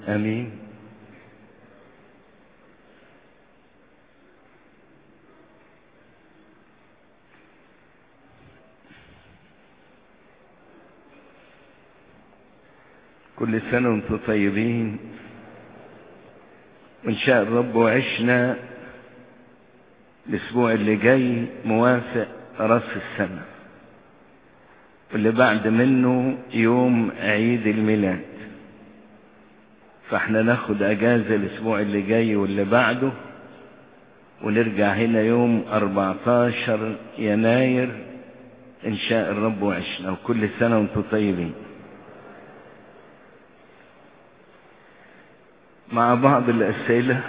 امين كل سنة وانتم طيبين وان شاء الرب وعشنا الاسبوع اللي جاي موافق راس السنة واللي بعد منه يوم عيد الميلاد فاحنا ناخد اجازة الاسبوع اللي جاي واللي بعده ونرجع هنا يوم 14 يناير ان شاء الرب وعشنا وكل سنة وانتم طيبين مع بعض الاسئلة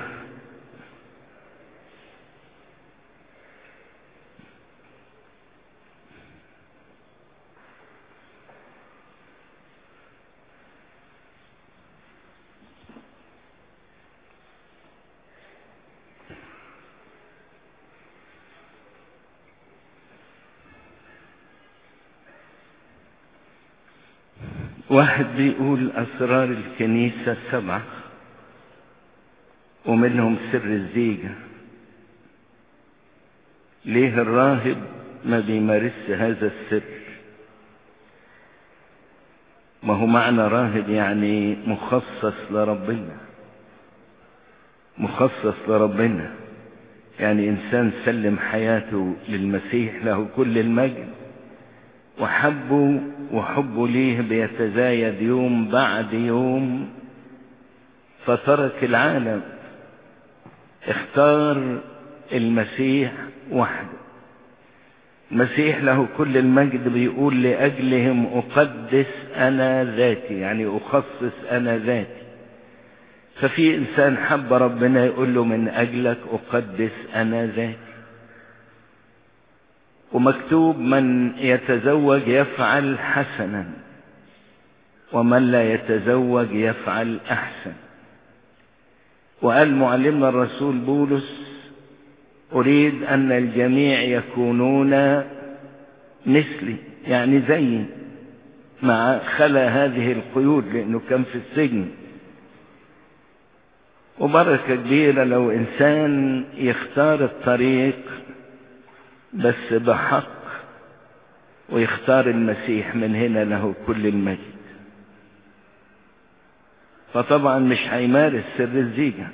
واحد بيقول أسرار الكنيسة سبعة ومنهم سر الزيجة ليه الراهب ما بيمارس هذا السر ما هو معنى راهب يعني مخصص لربنا مخصص لربنا يعني إنسان سلم حياته للمسيح له كل المجد وحبه وحبه ليه بيتزايد يوم بعد يوم فترك العالم اختار المسيح وحده المسيح له كل المجد بيقول لأجلهم أقدس أنا ذاتي يعني أخصص أنا ذاتي ففي إنسان حب ربنا يقول له من أجلك أقدس أنا ذاتي ومكتوب من يتزوج يفعل حسنا ومن لا يتزوج يفعل أحسن وقال معلمنا الرسول بولس أريد أن الجميع يكونون مثلي يعني زيي مع خلا هذه القيود لأنه كان في السجن وبركة كبيرة لو إنسان يختار الطريق بس بحق ويختار المسيح من هنا له كل المجد فطبعا مش هيمارس سر الزيجة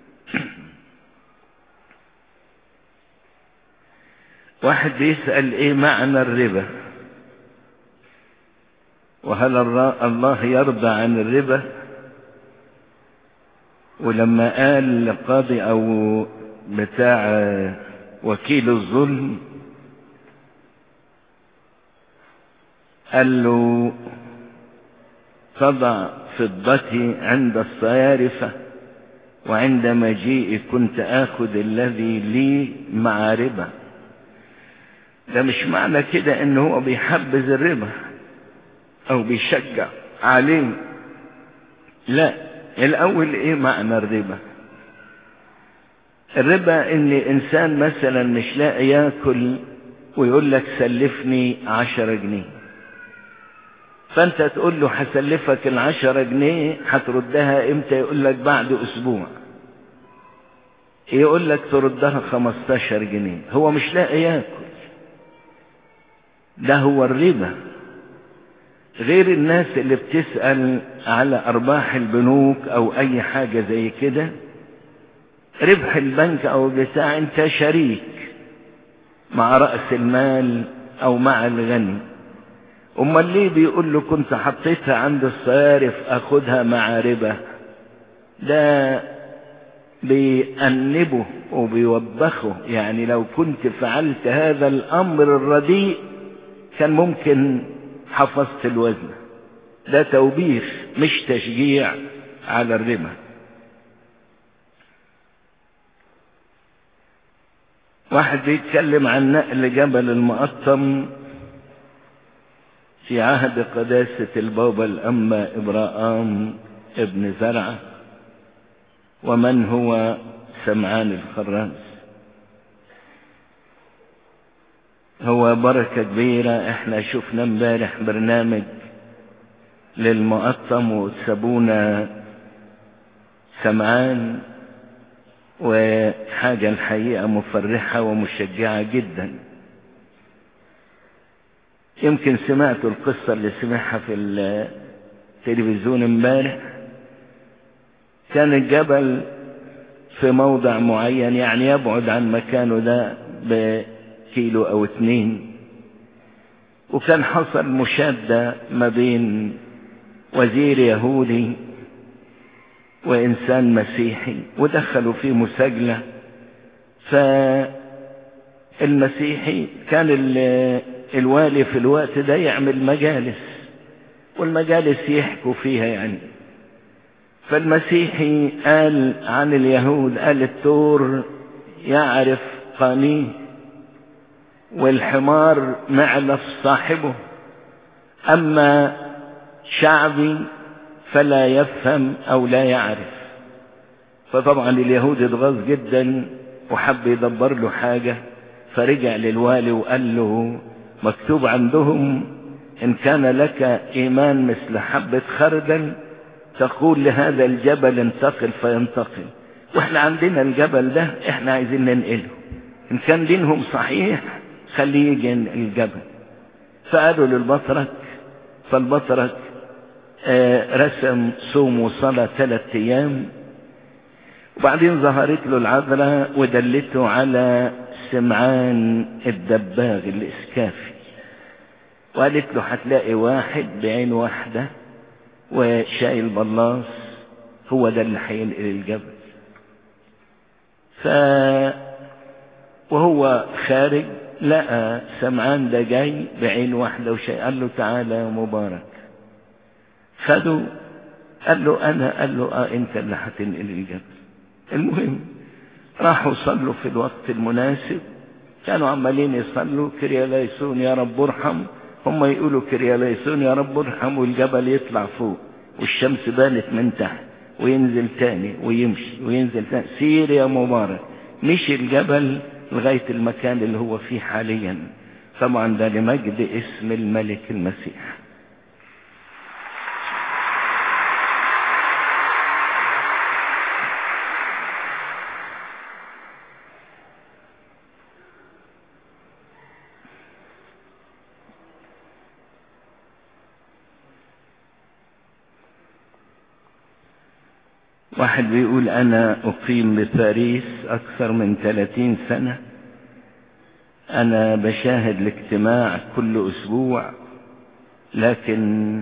واحد بيسأل ايه معنى الربا وهل الله يرضى عن الربا ولما قال لقاضي او بتاع وكيل الظلم قال له تضع فضتي عند الصيارفة وعند مجيئي كنت آخذ الذي لي مع ربا ده مش معنى كده ان هو بيحبذ الربا او بيشجع عليه لا الاول ايه معنى الربا الربا ان انسان مثلا مش لاقي ياكل ويقول لك سلفني عشرة جنيه فانت تقول له هسلفك العشرة جنيه هتردها امتى يقول لك بعد اسبوع يقول لك تردها خمستاشر جنيه هو مش لاقي ياكل ده هو الربا غير الناس اللي بتسأل على ارباح البنوك او اي حاجة زي كده ربح البنك او بتاع انت شريك مع رأس المال او مع الغني امال ليه بيقول له كنت حطيتها عند الصيارف اخدها مع ربا ده بيأنبه وبيوبخه يعني لو كنت فعلت هذا الامر الرديء كان ممكن حفظت الوزن ده توبيخ مش تشجيع على الربا واحد بيتكلم عن نقل جبل المقطم في عهد قداسة البابا الأما إبراهام ابن زرعة ومن هو سمعان الخراز هو بركة كبيرة احنا شفنا امبارح برنامج للمقطم وسابونا سمعان وحاجة الحقيقة مفرحة ومشجعة جدا يمكن سمعتوا القصة اللي سمعها في التلفزيون امبارح كان الجبل في موضع معين يعني يبعد عن مكانه ده بكيلو او اتنين وكان حصل مشادة ما بين وزير يهودي وإنسان مسيحي ودخلوا في مساجلة فالمسيحي كان الوالي في الوقت ده يعمل مجالس والمجالس يحكوا فيها يعني فالمسيحي قال عن اليهود قال التور يعرف قانيه والحمار معلف صاحبه أما شعبي فلا يفهم أو لا يعرف فطبعا اليهود اتغاظ جدا وحب يدبر له حاجة فرجع للوالي وقال له مكتوب عندهم إن كان لك إيمان مثل حبة خردل تقول لهذا الجبل انتقل فينتقل واحنا عندنا الجبل ده احنا عايزين ننقله ان كان دينهم صحيح خليه يجي الجبل فقالوا للبطرك فالبطرك آه رسم صوم وصلاة ثلاثة ايام وبعدين ظهرت له العذراء ودلته على سمعان الدباغ الاسكافي وقالت له هتلاقي واحد بعين واحده وشايل بلاص هو ده اللي هينقل الجبل ف وهو خارج لقى سمعان ده جاي بعين واحدة وشاي قال له تعالى يا مبارك خده قال له انا قال له اه انت اللي هتنقل الجبل المهم راحوا صلوا في الوقت المناسب كانوا عمالين يصلوا كريا ليسون يا رب ارحم هم يقولوا كريا ليسون يا رب ارحم والجبل يطلع فوق والشمس بانت من تحت وينزل تاني ويمشي وينزل تاني سير يا مبارك مشي الجبل لغاية المكان اللي هو فيه حاليا طبعا ده لمجد اسم الملك المسيح واحد بيقول أنا أقيم بباريس أكثر من 30 سنة أنا بشاهد الاجتماع كل أسبوع لكن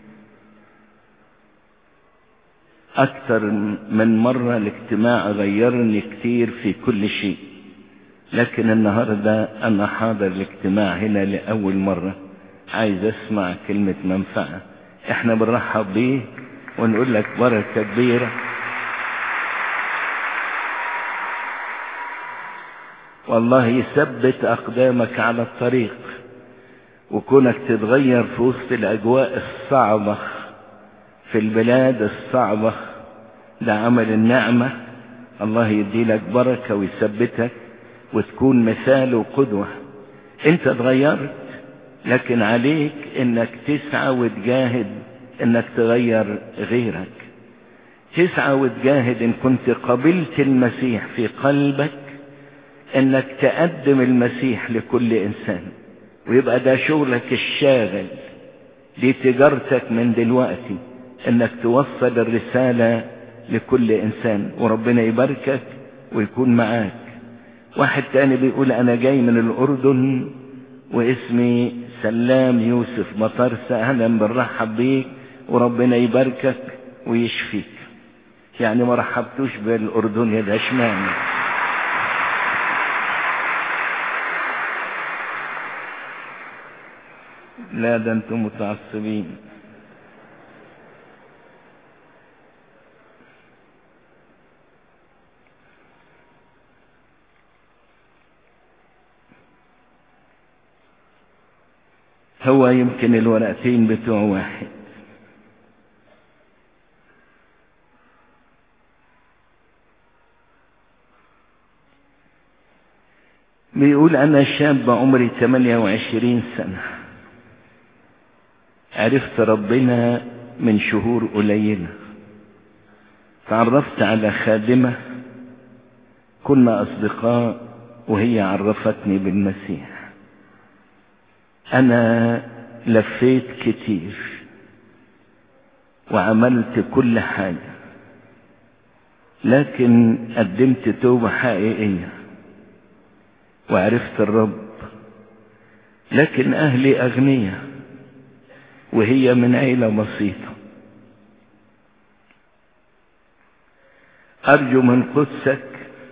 أكثر من مرة الاجتماع غيرني كتير في كل شيء لكن النهاردة أنا حاضر الاجتماع هنا لأول مرة عايز أسمع كلمة منفعة احنا بنرحب بيه ونقول لك بركة كبيرة والله يثبت أقدامك على الطريق وكونك تتغير في وسط الأجواء الصعبة في البلاد الصعبة ده عمل النعمة الله يديلك بركة ويثبتك وتكون مثال وقدوة انت اتغيرت لكن عليك انك تسعى وتجاهد انك تغير غيرك تسعى وتجاهد ان كنت قبلت المسيح في قلبك انك تقدم المسيح لكل انسان ويبقى ده شغلك الشاغل دي تجارتك من دلوقتي انك توصل الرسالة لكل انسان وربنا يباركك ويكون معاك واحد تاني بيقول انا جاي من الاردن واسمي سلام يوسف مطرسة اهلا بنرحب بيك وربنا يباركك ويشفيك يعني ما رحبتوش بالاردن يا ده اشمعنى لا ده انتم متعصبين هو يمكن الورقتين بتوع واحد بيقول أنا شاب عمري 28 سنة عرفت ربنا من شهور قليلة تعرفت على خادمة كنا أصدقاء وهي عرفتني بالمسيح أنا لفيت كتير وعملت كل حاجة لكن قدمت توبة حقيقية وعرفت الرب لكن أهلي أغنياء وهي من عيلة بسيطة أرجو من قدسك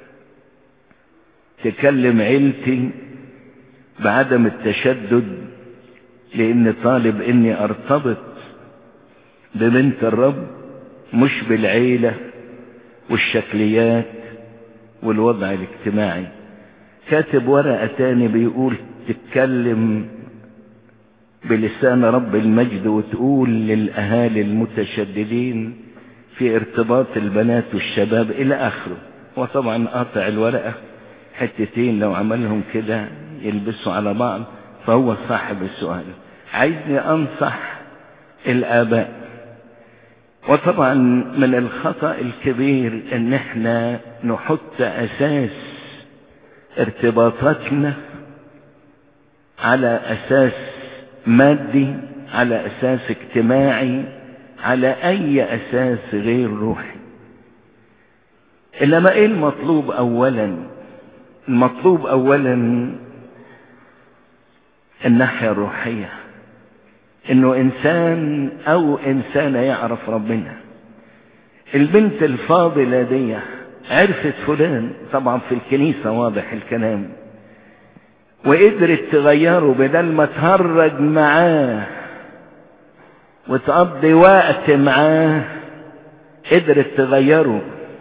تكلم عيلتي بعدم التشدد لأني طالب إني أرتبط ببنت الرب مش بالعيلة والشكليات والوضع الاجتماعي كاتب ورقة تاني بيقول تتكلم بلسان رب المجد وتقول للأهالي المتشددين في ارتباط البنات والشباب إلى آخره وطبعا قاطع الورقة حتتين لو عملهم كده يلبسوا على بعض فهو صاحب السؤال عايزني أنصح الآباء وطبعا من الخطأ الكبير ان احنا نحط اساس ارتباطاتنا على اساس مادي على اساس اجتماعي على اي اساس غير روحي انما ايه المطلوب اولا المطلوب اولا الناحية الروحية انه انسان او انسانة يعرف ربنا البنت الفاضلة دي عرفت فلان طبعا في الكنيسة واضح الكلام وقدرت تغيره بدل ما تهرج معاه وتقضي وقت معاه قدرت تغيره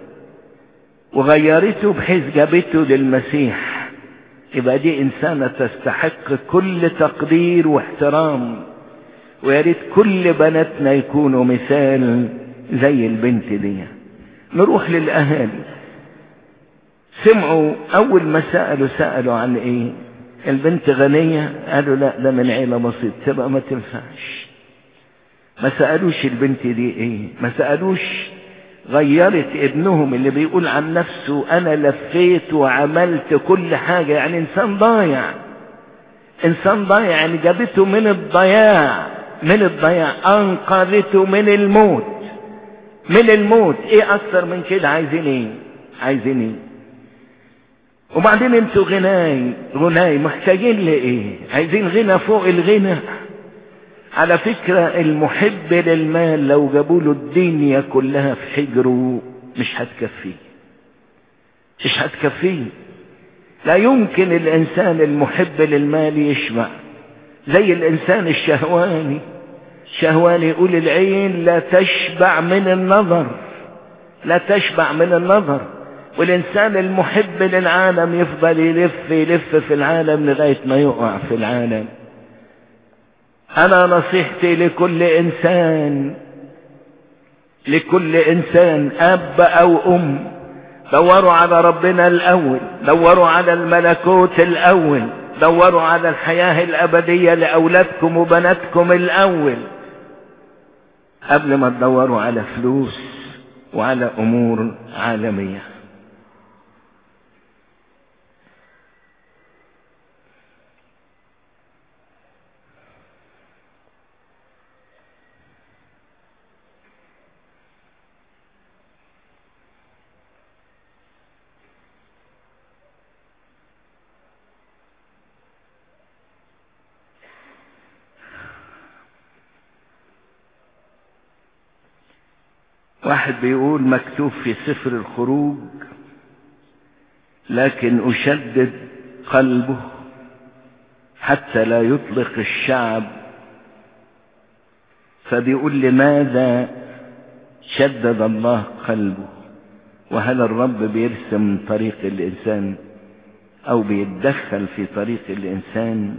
وغيرته بحيث جابته للمسيح يبقى دي انسانة تستحق كل تقدير واحترام ويا ريت كل بناتنا يكونوا مثال زي البنت دي نروح للاهالي سمعوا اول ما سالوا سالوا عن ايه البنت غنيه قالوا لا ده من عيله بسيطه تبقى ما تنفعش ما سالوش البنت دي ايه ما سالوش غيرت ابنهم اللي بيقول عن نفسه انا لفيت وعملت كل حاجه يعني انسان ضايع انسان ضايع يعني جابته من الضياع من الضياع انقذته من الموت من الموت ايه اكتر من كده عايزين ايه عايزين ايه وبعدين انتوا غناي غناي محتاجين لايه عايزين غنى فوق الغنى على فكرة المحب للمال لو جابوا له الدنيا كلها في حجره مش هتكفيه مش هتكفيه لا يمكن الانسان المحب للمال يشبع زي الانسان الشهواني شهواني يقول العين لا تشبع من النظر لا تشبع من النظر والانسان المحب للعالم يفضل يلف يلف في العالم لغايه ما يقع في العالم انا نصيحتي لكل انسان لكل انسان اب او ام دوروا على ربنا الاول دوروا على الملكوت الاول دوروا على الحياه الابديه لاولادكم وبناتكم الاول قبل ما تدوروا على فلوس وعلى امور عالميه واحد بيقول مكتوب في سفر الخروج لكن أشدد قلبه حتى لا يطلق الشعب فبيقول لماذا شدد الله قلبه وهل الرب بيرسم طريق الإنسان أو بيتدخل في طريق الإنسان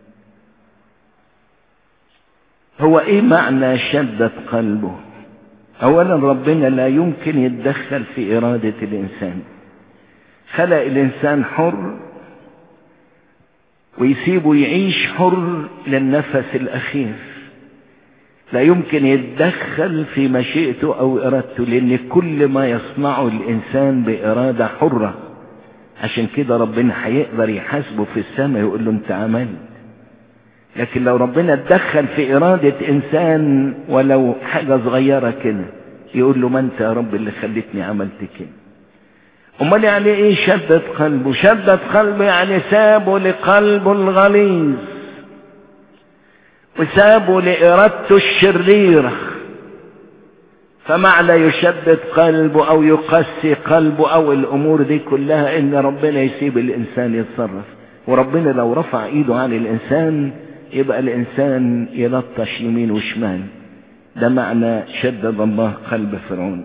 هو إيه معنى شدد قلبه اولا ربنا لا يمكن يتدخل في ارادة الانسان خلق الانسان حر ويسيبه يعيش حر للنفس الاخير لا يمكن يتدخل في مشيئته او ارادته لان كل ما يصنعه الانسان بارادة حرة عشان كده ربنا هيقدر يحاسبه في السماء يقول له انت عملت لكن لو ربنا اتدخل في ارادة انسان ولو حاجة صغيرة كده يقول له ما انت يا رب اللي خلتني عملت كده امال يعني ايه شدت قلبه شدت قلبه يعني سابه لقلبه الغليظ وسابه لارادته الشريرة فمعنى يشدد قلبه او يقسي قلبه او الامور دي كلها ان ربنا يسيب الانسان يتصرف وربنا لو رفع ايده عن الانسان يبقى الانسان يلطش يمين وشمال ده معنى شدد الله قلب فرعون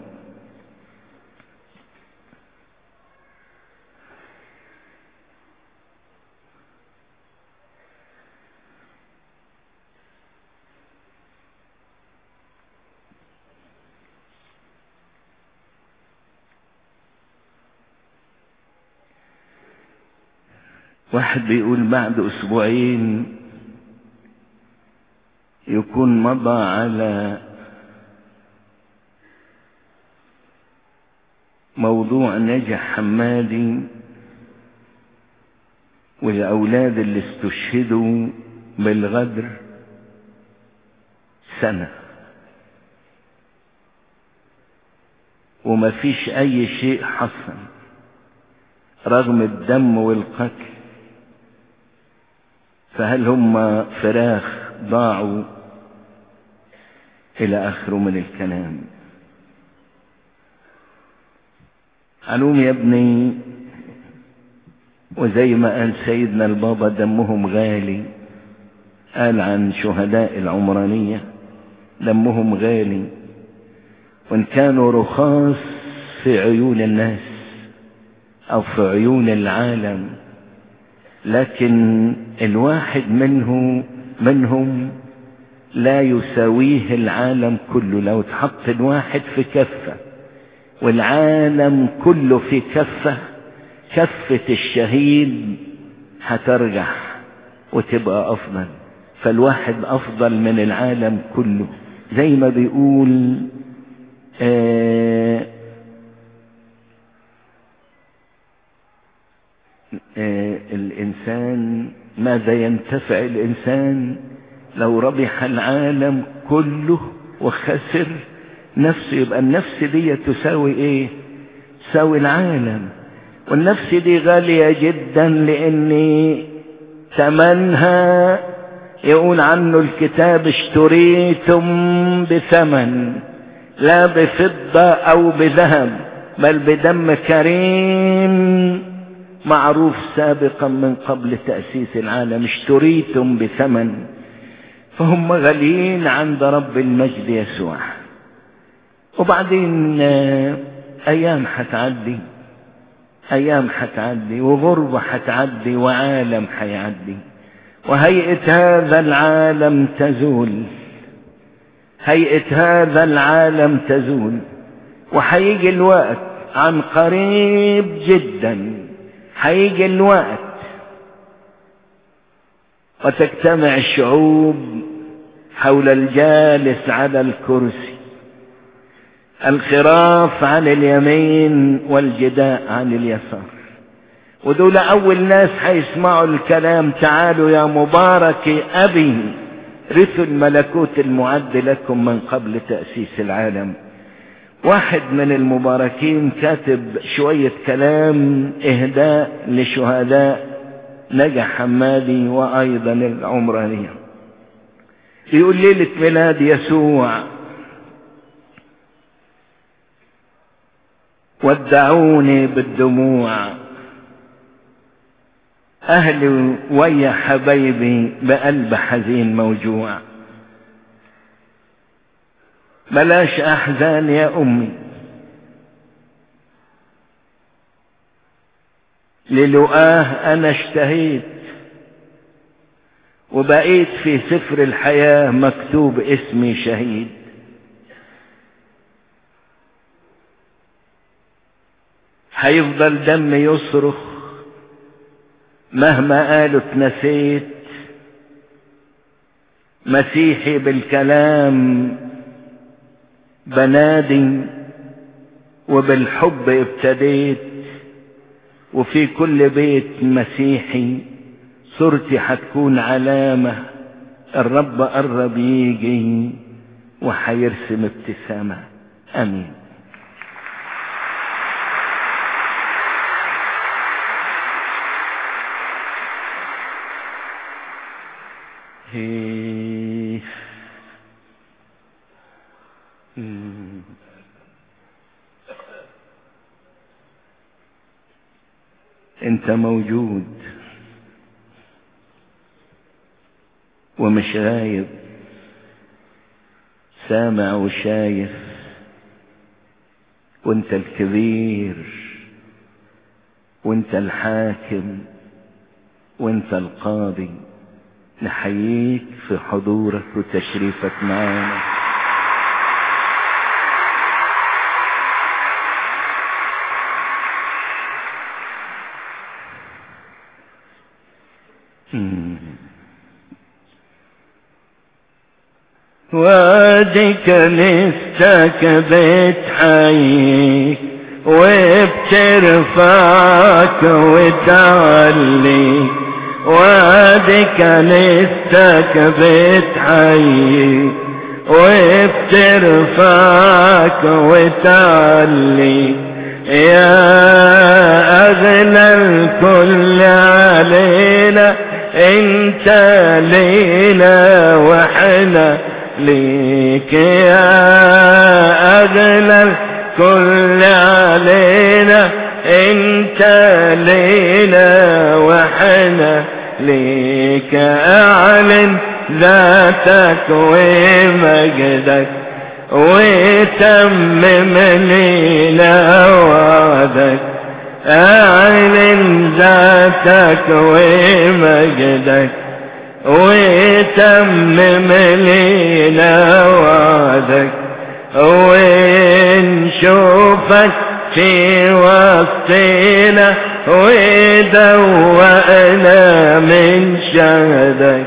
واحد بيقول بعد اسبوعين يكون مضى على موضوع نجح حمادي والأولاد اللي استشهدوا بالغدر سنة وما فيش أي شيء حصل رغم الدم والقتل فهل هم فراخ ضاعوا إلى آخره من الكلام علوم يا ابني وزي ما قال سيدنا البابا دمهم غالي قال عن شهداء العمرانية دمهم غالي وإن كانوا رخاص في عيون الناس أو في عيون العالم لكن الواحد منه منهم لا يساويه العالم كله لو تحط الواحد في كفة والعالم كله في كفة كفة الشهيد هترجح وتبقى أفضل فالواحد أفضل من العالم كله زي ما بيقول آه آه الإنسان ماذا ينتفع الإنسان لو ربح العالم كله وخسر نفسه يبقى النفس دي تساوي ايه تساوي العالم والنفس دي غالية جدا لان ثمنها يقول عنه الكتاب اشتريتم بثمن لا بفضة او بذهب بل بدم كريم معروف سابقا من قبل تأسيس العالم اشتريتم بثمن فهم غاليين عند رب المجد يسوع وبعدين ايام حتعدي ايام حتعدي وغربة حتعدي وعالم حيعدي وهيئة هذا العالم تزول هيئة هذا العالم تزول وحيجي الوقت عن قريب جدا حيجي الوقت وتجتمع الشعوب حول الجالس على الكرسي الخراف عن اليمين والجداء عن اليسار ودول اول ناس هيسمعوا الكلام تعالوا يا مبارك ابي رثوا الملكوت المعد لكم من قبل تأسيس العالم واحد من المباركين كاتب شوية كلام اهداء لشهداء نجح حمادي وايضا العمرانية يقول ليلة ميلاد يسوع ودعوني بالدموع اهلي ويا حبايبي بقلب حزين موجوع بلاش احزان يا امي للقاه انا اشتهيت وبقيت في سفر الحياة مكتوب اسمي شهيد هيفضل دم يصرخ مهما قالوا اتنسيت مسيحي بالكلام بنادي وبالحب ابتديت وفي كل بيت مسيحي صورتي هتكون علامة الرب قرب يجي وهيرسم ابتسامة امين هي مم. انت موجود ومش غايب سامع وشايف وانت الكبير وانت الحاكم وانت القاضي نحييك في حضورك وتشريفك معانا وادي كنيستك بتحييك وبترفعك وتعليك وادي كنيستك بتحييك وبترفعك وتعليك يا أغلى الكل علينا انت لينا وحنا ليك يا أغلى الكل علينا انت لينا وحنا ليك اعلن ذاتك ومجدك وتمم لينا وعدك اعلن ذاتك ومجدك وتمم لينا وعدك ونشوفك في وسطنا ودوأنا من شهدك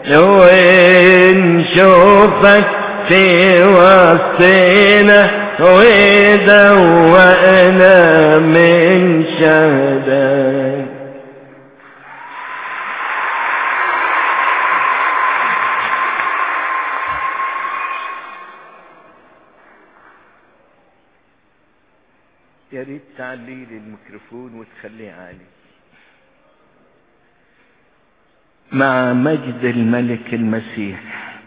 ونشوفك في وسطنا ودوأنا من شهدك يا ريت تعلي لي الميكروفون وتخليه عالي مع مجد الملك المسيح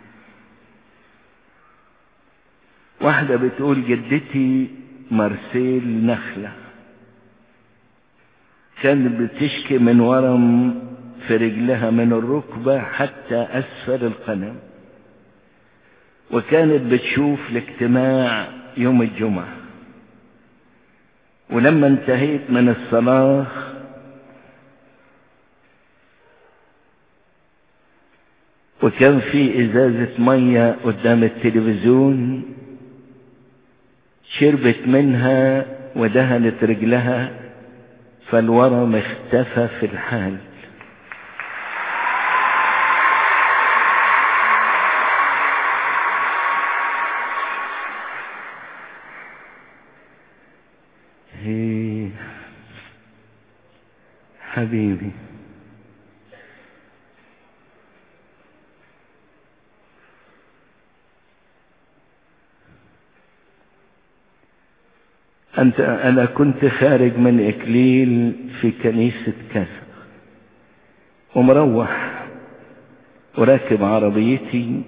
واحدة بتقول جدتي مرسيل نخلة كانت بتشكي من ورم في رجلها من الركبة حتى أسفل القدم وكانت بتشوف الاجتماع يوم الجمعه ولما انتهيت من الصلاة وكان في ازازة مية قدام التلفزيون شربت منها ودهنت رجلها فالورم اختفى في الحال هي حبيبي أنت أنا كنت خارج من إكليل في كنيسة كذا ومروح وراكب عربيتي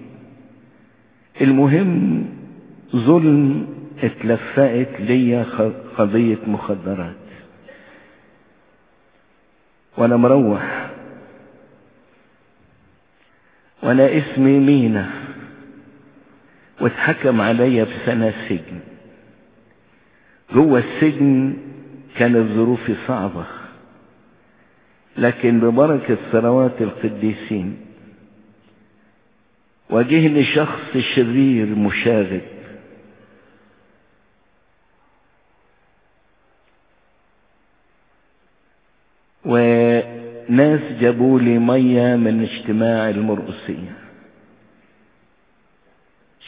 المهم ظلم اتلفقت ليا قضية مخدرات وانا مروح وانا اسمي مينا واتحكم عليا بسنة سجن جوه السجن كانت ظروفي صعبة لكن ببركة صلوات القديسين واجهني شخص شرير مشاغب وناس جابوا لي مية من اجتماع المرقسية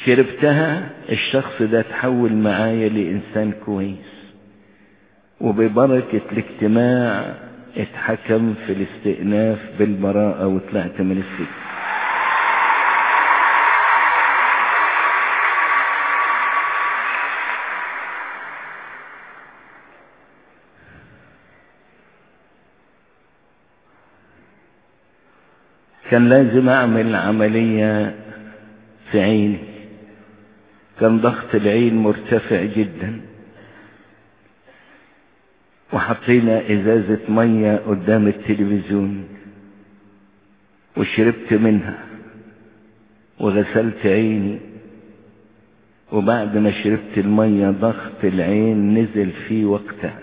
شربتها الشخص ده تحول معايا لإنسان كويس وببركة الاجتماع اتحكم في الاستئناف بالبراءة وطلعت من السجن كان لازم اعمل عملية في عيني كان ضغط العين مرتفع جدا وحطينا ازازة مية قدام التلفزيون وشربت منها وغسلت عيني وبعد ما شربت المية ضغط العين نزل في وقتها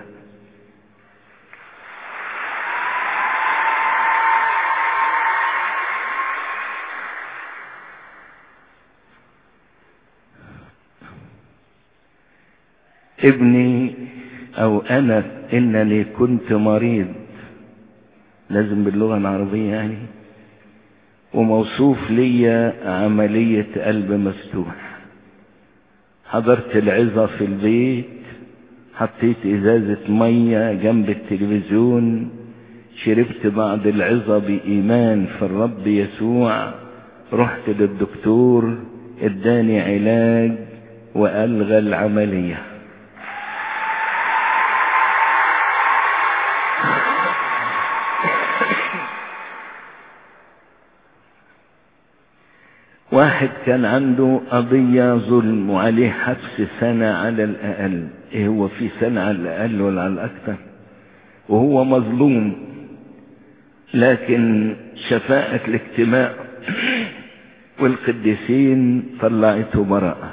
ابني او انا انني كنت مريض لازم باللغة العربية يعني وموصوف لي عملية قلب مفتوح حضرت العظة في البيت حطيت ازازة مية جنب التلفزيون شربت بعض العظة بإيمان في الرب يسوع رحت للدكتور اداني علاج وألغى العملية واحد كان عنده قضية ظلم وعليه حبس سنة على الأقل إيه هو في سنة على الأقل ولا على الأكثر وهو مظلوم لكن شفاءة الاجتماع والقديسين طلعته براءة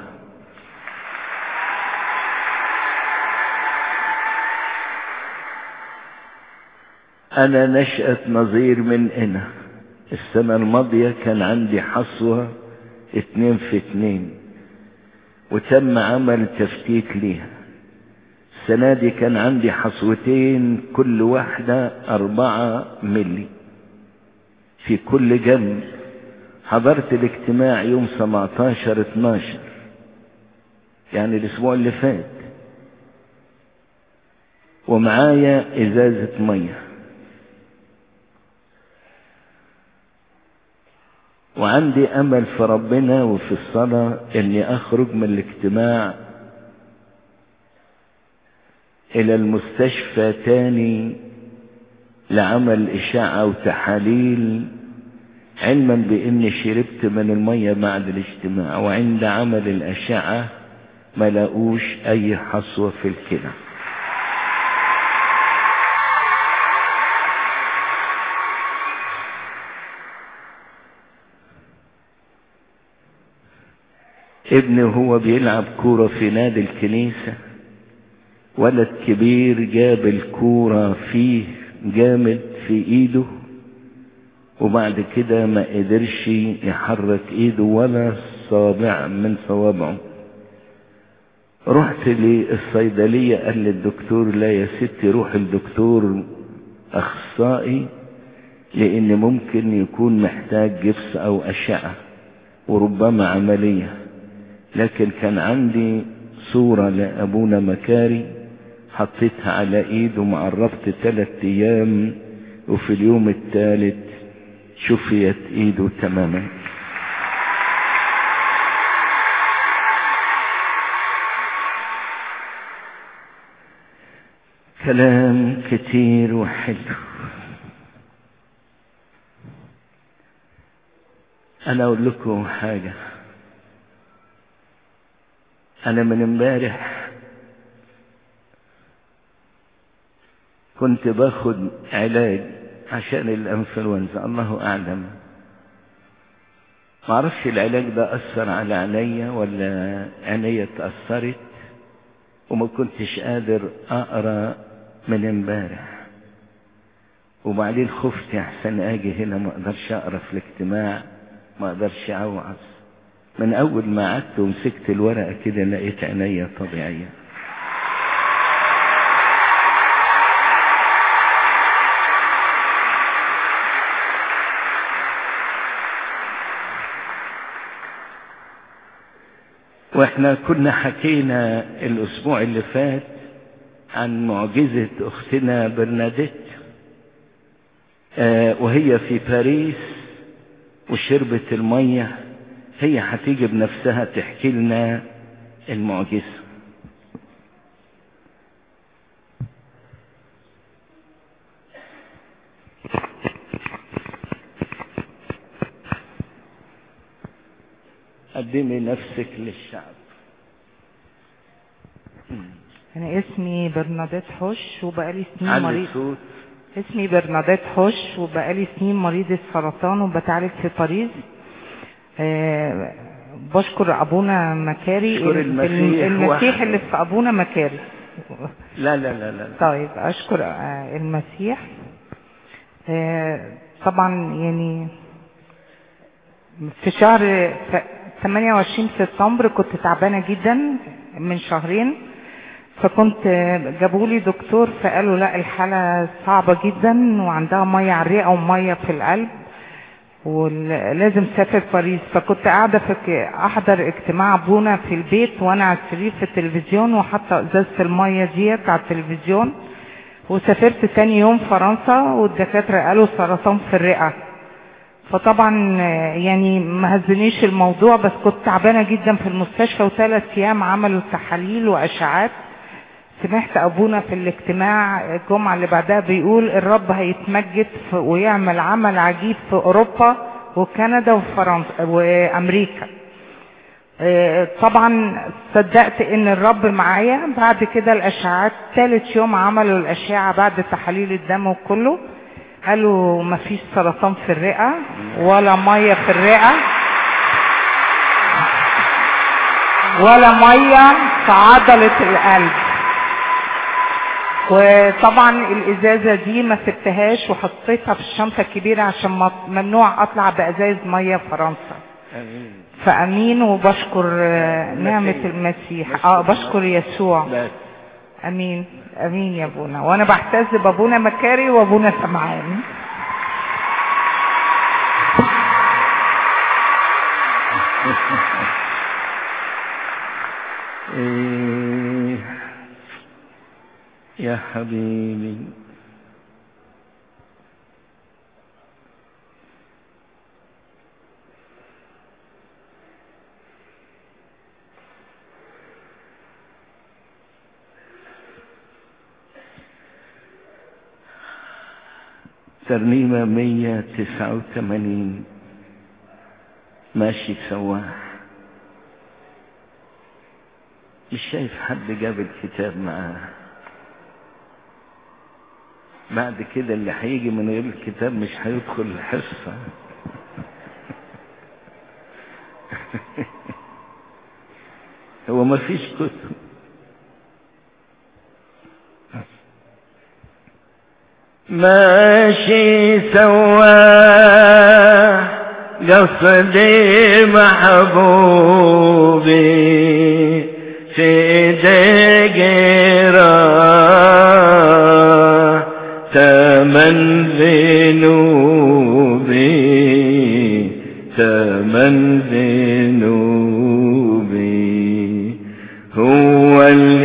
أنا نشأة نظير من هنا السنة الماضية كان عندي حصوة اتنين في اتنين وتم عمل تفتيت ليها السنة دي كان عندي حصوتين كل واحدة أربعة ملي في كل جنب حضرت الاجتماع يوم 17 12 يعني الأسبوع اللي فات ومعايا إزازة ميه وعندي امل في ربنا وفي الصلاة اني اخرج من الاجتماع الى المستشفى تاني لعمل اشاعة وتحاليل علما باني شربت من المية بعد الاجتماع وعند عمل الاشعة ما لاقوش اي حصوة في الكلى ابني وهو بيلعب كورة في نادي الكنيسة ولد كبير جاب الكورة فيه جامد في ايده وبعد كده ما قدرش يحرك ايده ولا صابع من صوابعه رحت للصيدلية قال لي الدكتور لا يا ستي روح الدكتور اخصائي لان ممكن يكون محتاج جبس او اشعة وربما عمليه لكن كان عندي صورة لأبونا مكاري حطيتها على ايده معرفت ثلاث ايام وفي اليوم الثالث شفيت ايده تماما كلام كتير وحلو انا اقول لكم حاجه انا من امبارح كنت باخد علاج عشان الانفلونزا الله اعلم ما اعرفش العلاج ده اثر على عينيا ولا عينيا اتاثرت وما كنتش قادر اقرا من امبارح وبعدين خفت احسن اجي هنا ما اقدرش اقرا في الاجتماع ما اقدرش اوعظ من اول ما قعدت ومسكت الورقه كده لقيت عينيا طبيعيه واحنا كنا حكينا الاسبوع اللي فات عن معجزة اختنا برناديت آه وهي في باريس وشربت المية هي هتيجي بنفسها تحكي لنا المعجزة قدمي نفسك للشعب انا اسمي برناديت حش وبقالي سنين علي مريض الصوت اسمي برناديت حش وبقالي سنين مريضة سرطان وبتعالج في باريس آه بشكر ابونا مكاري اشكر ال- المسيح المسيح وحده. اللي في ابونا مكاري لا لا لا لا طيب اشكر آه، المسيح آه، طبعا يعني في شهر ف- 28 سبتمبر كنت تعبانه جدا من شهرين فكنت جابوا لي دكتور فقالوا لا الحاله صعبه جدا وعندها ميه على الرئه وميه في القلب ولازم سافر باريس فكنت قاعده في ك- احضر اجتماع ابونا في البيت وانا على السرير في التلفزيون وحاطه ازازه الميه ديت على التلفزيون وسافرت تاني يوم فرنسا والدكاتره قالوا سرطان في الرئه فطبعا آه، يعني ما هزنيش الموضوع بس كنت تعبانه جدا في المستشفى وثلاث ايام عملوا تحاليل واشعاعات سمعت ابونا في الاجتماع الجمعه اللي بعدها بيقول الرب هيتمجد في- ويعمل عمل عجيب في اوروبا وكندا وفرنسا وامريكا آه، طبعا صدقت ان الرب معايا بعد كده الاشعاعات ثالث يوم عملوا الاشعه بعد تحاليل الدم وكله قالوا مفيش سرطان في الرئه ولا ميه في الرئه ولا ميه في عضله القلب وطبعا الازازه دي ما سبتهاش وحطيتها في الشنطه الكبيره عشان ما- ممنوع اطلع بازايز ميه فرنسا امين فامين وبشكر آه، نعمه المسيح اه بشكر يسوع بس امين امين يا ابونا وانا بعتز بابونا مكاري وابونا سمعان إيه يا حبيبي ترنيمة مية تسعة وثمانين ماشي سواح مش شايف حد جاب الكتاب معاه بعد كده اللي هيجي من غير الكتاب مش هيدخل الحصة هو ما فيش كتب ماشي سوا قصدي محبوبي في دقيرة تمن ذنوبي تمن ذنوبي هو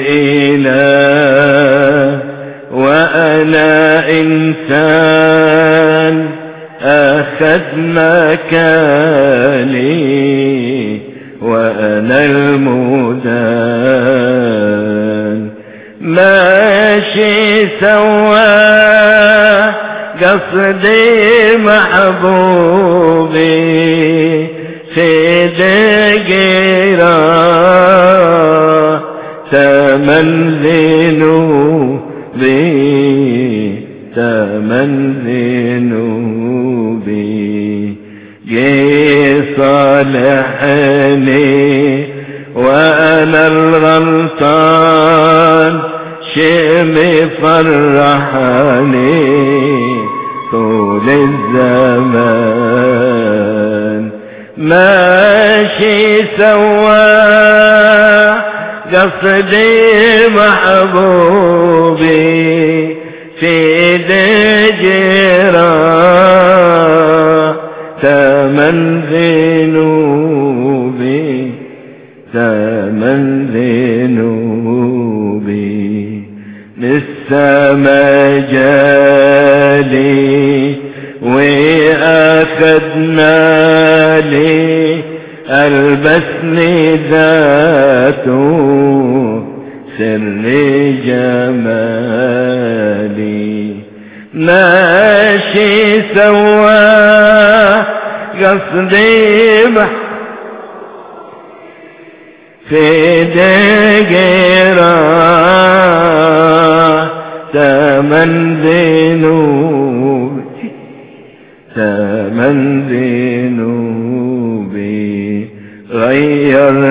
الإله وأنا إنسان أخذ مكاني وأنا المدان ماشي سوا قصدي محبوبي في دقيرة تمن ذنوبي تمن ذنوبي جي صالحني وانا الغلطان شمي فرحني طول الزمان ماشي سوا قصدي محبوبي في دجرة تمن ذنوبي تمن السما جالي واخدنا لي البسني ذاته سر جمالي ماشي سوا قصدي بح في دقيرة تمن ذنوبي تمن ذنوبي غير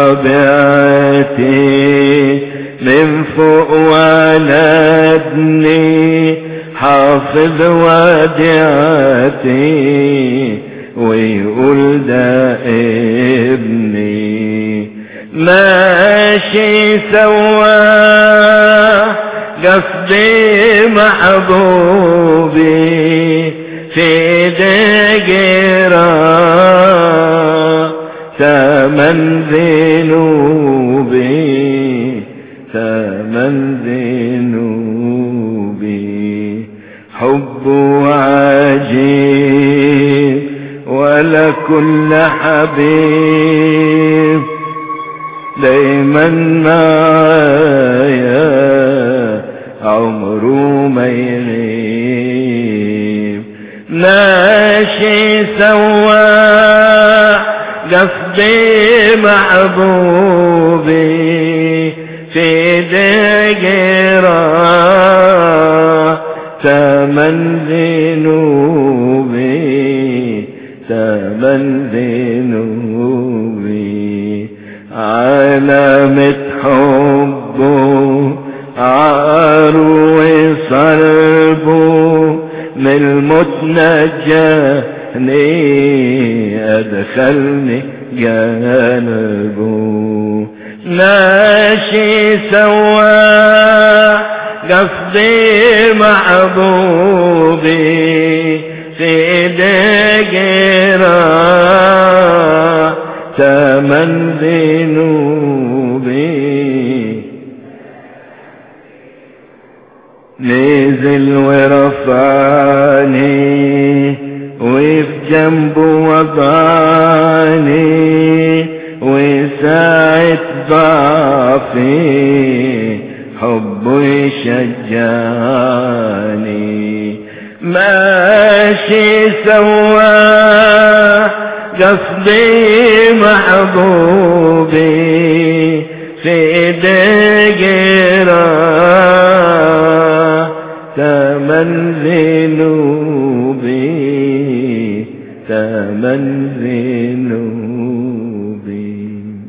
طبيعتي من فوق ولدني حافظ وديعتي ويقول ده ابني ماشي سوا قصدي محبوبي في دقيرة تمن ذنوبي تمن ذنوبي حب عجيب ولا كل حبيب دايما معايا عمره ما يغيب ماشي سوا قصدي محبوبي في دقيرة تمن ذنوبي تمن ذنوبي علامة حبه عار وصلبه من الموت نجاني أدخلني جانبه ماشي سوا قصدي محبوبي في دقيرة تمن ذنوبي نزل ورفعني وفي جنبه وضعني وساعة ضعفي حبه يشجعني ماشي سوا قصدي محبوبي في دقيرة تمن ذنوبي تمن ذنوبي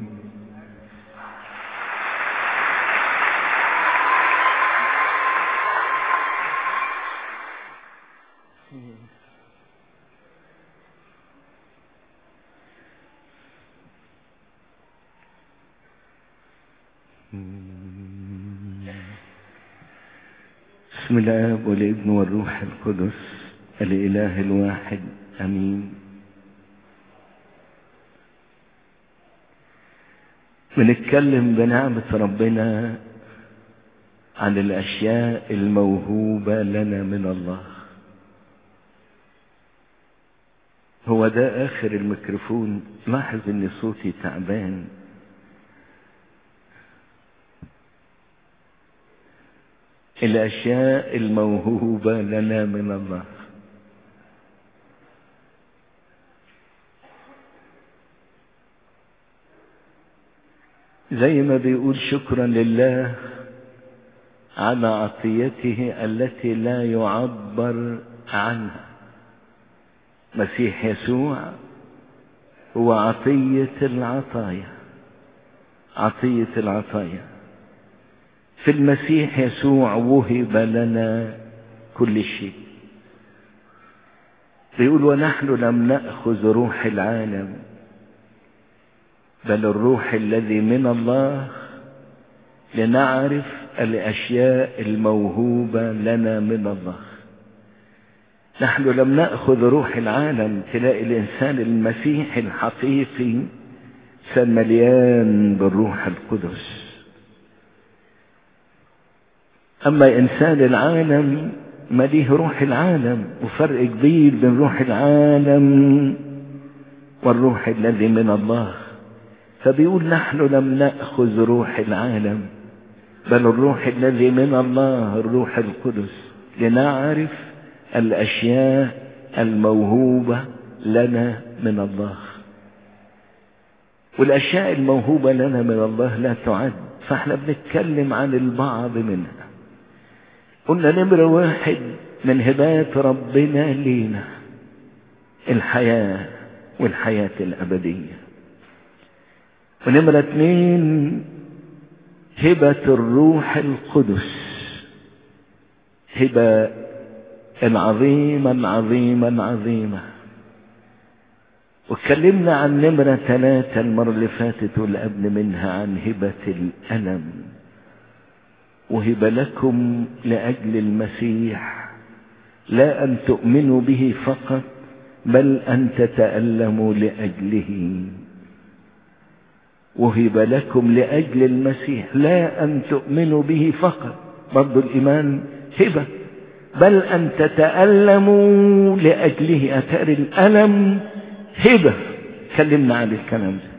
بسم الله والابن والروح القدس الإله الواحد أمين بنتكلم بنعمة ربنا عن الأشياء الموهوبة لنا من الله هو ده آخر الميكروفون لاحظ إن صوتي تعبان الأشياء الموهوبة لنا من الله زي ما بيقول شكرا لله على عطيته التي لا يعبر عنها مسيح يسوع هو عطية العطايا عطية العطايا في المسيح يسوع وهب لنا كل شيء بيقول ونحن لم نأخذ روح العالم بل الروح الذي من الله لنعرف الأشياء الموهوبة لنا من الله نحن لم نأخذ روح العالم تلاقي الإنسان المسيحي الحقيقي إنسان مليان بالروح القدس أما إنسان العالم ما ليه روح العالم وفرق كبير بين روح العالم والروح الذي من الله فبيقول نحن لم نأخذ روح العالم بل الروح الذي من الله الروح القدس لنعرف الأشياء الموهوبة لنا من الله والأشياء الموهوبة لنا من الله لا تعد فاحنا بنتكلم عن البعض منها قلنا نمرة واحد من هبات ربنا لينا الحياة والحياة الأبدية ونمرة اتنين هبة الروح القدس هبة العظيمة عظيمة عظيمة واتكلمنا عن نمرة ثلاثة المرة اللي فاتت والقبل منها عن هبة الألم وهب لكم لأجل المسيح لا أن تؤمنوا به فقط بل أن تتألموا لأجله وهب لكم لأجل المسيح لا أن تؤمنوا به فقط برضو الإيمان هبة بل أن تتألموا لأجله أثار الألم هبة كلمنا عن الكلام ده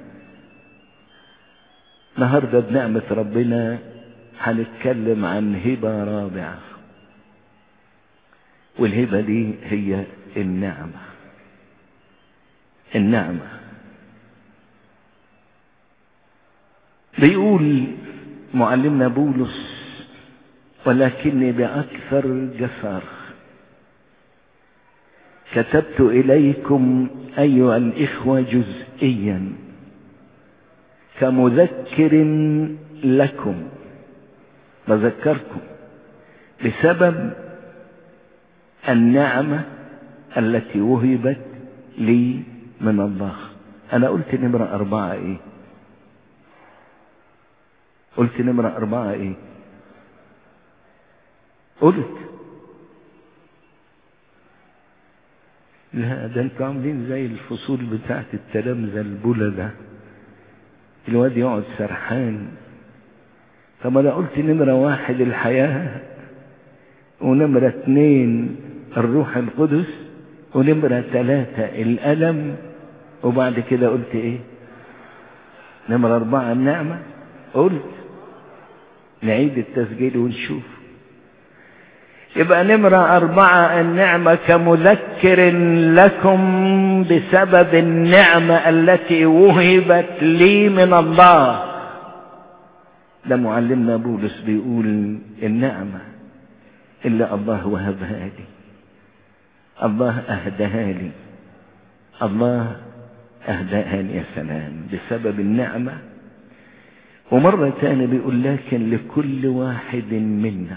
النهارده بنعمة ربنا هنتكلم عن هبة رابعة والهبة دي هي النعمة النعمة بيقول معلمنا بولس ولكني بأكثر جسر كتبت إليكم أيها الإخوة جزئيا كمذكر لكم بذكركم بسبب النعمة التي وهبت لي من الله أنا قلت نمرة أربعة إيه قلت نمرة أربعة إيه قلت لا ده انتوا عاملين زي الفصول بتاعت التلامذة البلدة الواد يقعد سرحان طب انا قلت نمرة واحد الحياة ونمرة اتنين الروح القدس ونمرة ثلاثة الألم وبعد كده قلت ايه نمرة أربعة النعمة قلت نعيد التسجيل ونشوف يبقى نمرة أربعة النعمة كمذكر لكم بسبب النعمة التي وهبت لي من الله ده معلمنا بولس بيقول النعمة اللي الله وهبها لي الله أهداها لي الله أهداها لي يا سلام بسبب النعمة ومرة تانية بيقول لكن لكل واحد منا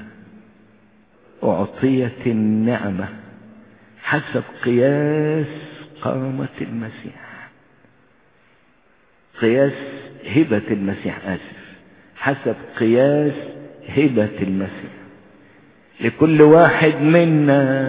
أعطيت النعمة حسب قياس قامة المسيح قياس هبة المسيح آسف حسب قياس هبة المسيح لكل واحد منا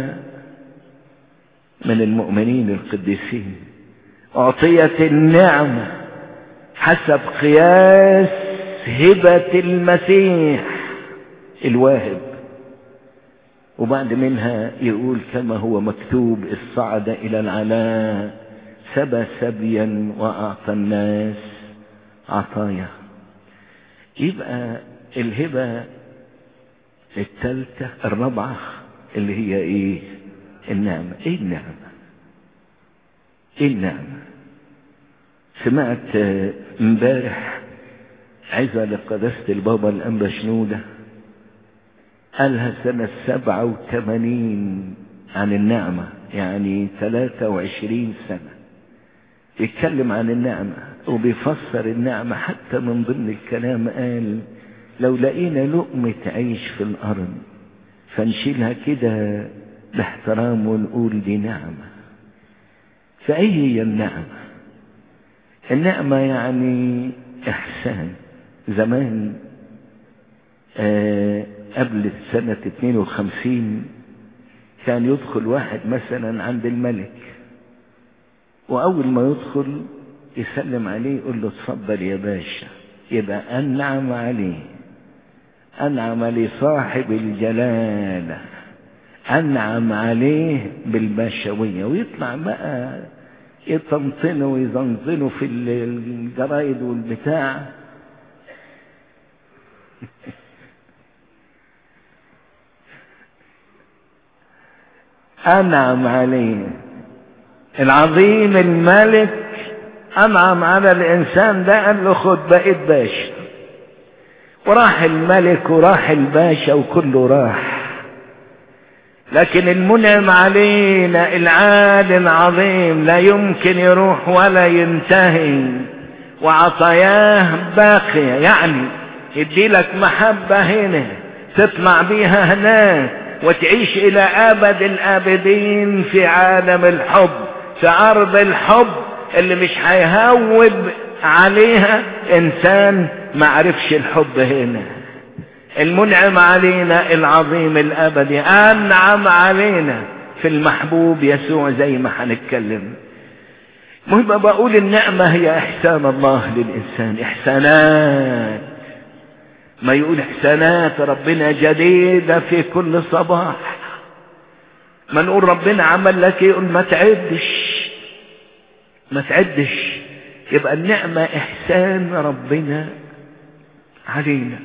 من المؤمنين القديسين أعطيت النعمة حسب قياس هبة المسيح الواهب وبعد منها يقول كما هو مكتوب الصعد إلى العلاء سبى سبيا وأعطى الناس عطايا يبقى الهبة الثالثة الرابعة اللي هي ايه النعمة ايه النعمة ايه النعمة سمعت امبارح عزة لقداسة البابا الأنبا شنودة قالها سنة سبعة وثمانين عن النعمة يعني ثلاثة وعشرين سنة يتكلم عن النعمة وبيفسر النعمة حتى من ضمن الكلام قال لو لقينا لقمة عيش في الأرض فنشيلها كده باحترام ونقول دي نعمة فأي هي النعمة النعمة يعني إحسان زمان آه قبل سنة 52 كان يدخل واحد مثلا عند الملك وأول ما يدخل يسلم عليه يقول له اتفضل يا باشا يبقى أنعم عليه أنعم لصاحب الجلالة أنعم عليه بالبشوية ويطلع بقى يطنطنوا ويزنزنوا في الجرايد والبتاع أنعم عليه العظيم الملك أنعم على الإنسان ده قال له خد بقيت باشا وراح الملك وراح الباشا وكله راح لكن المنعم علينا العالي العظيم لا يمكن يروح ولا ينتهي وعطاياه باقية يعني يدي لك محبة هنا تطلع بيها هناك وتعيش إلى أبد الآبدين في عالم الحب في أرض الحب اللي مش هيهوب عليها إنسان ما عرفش الحب هنا المنعم علينا العظيم الأبدي أنعم علينا في المحبوب يسوع زي ما هنتكلم مهم بقول النعمة هي إحسان الله للإنسان إحسانات ما يقول إحسانات ربنا جديدة في كل صباح ما نقول ربنا عمل لك يقول ما تعدش ما تعدش يبقى النعمة إحسان ربنا علينا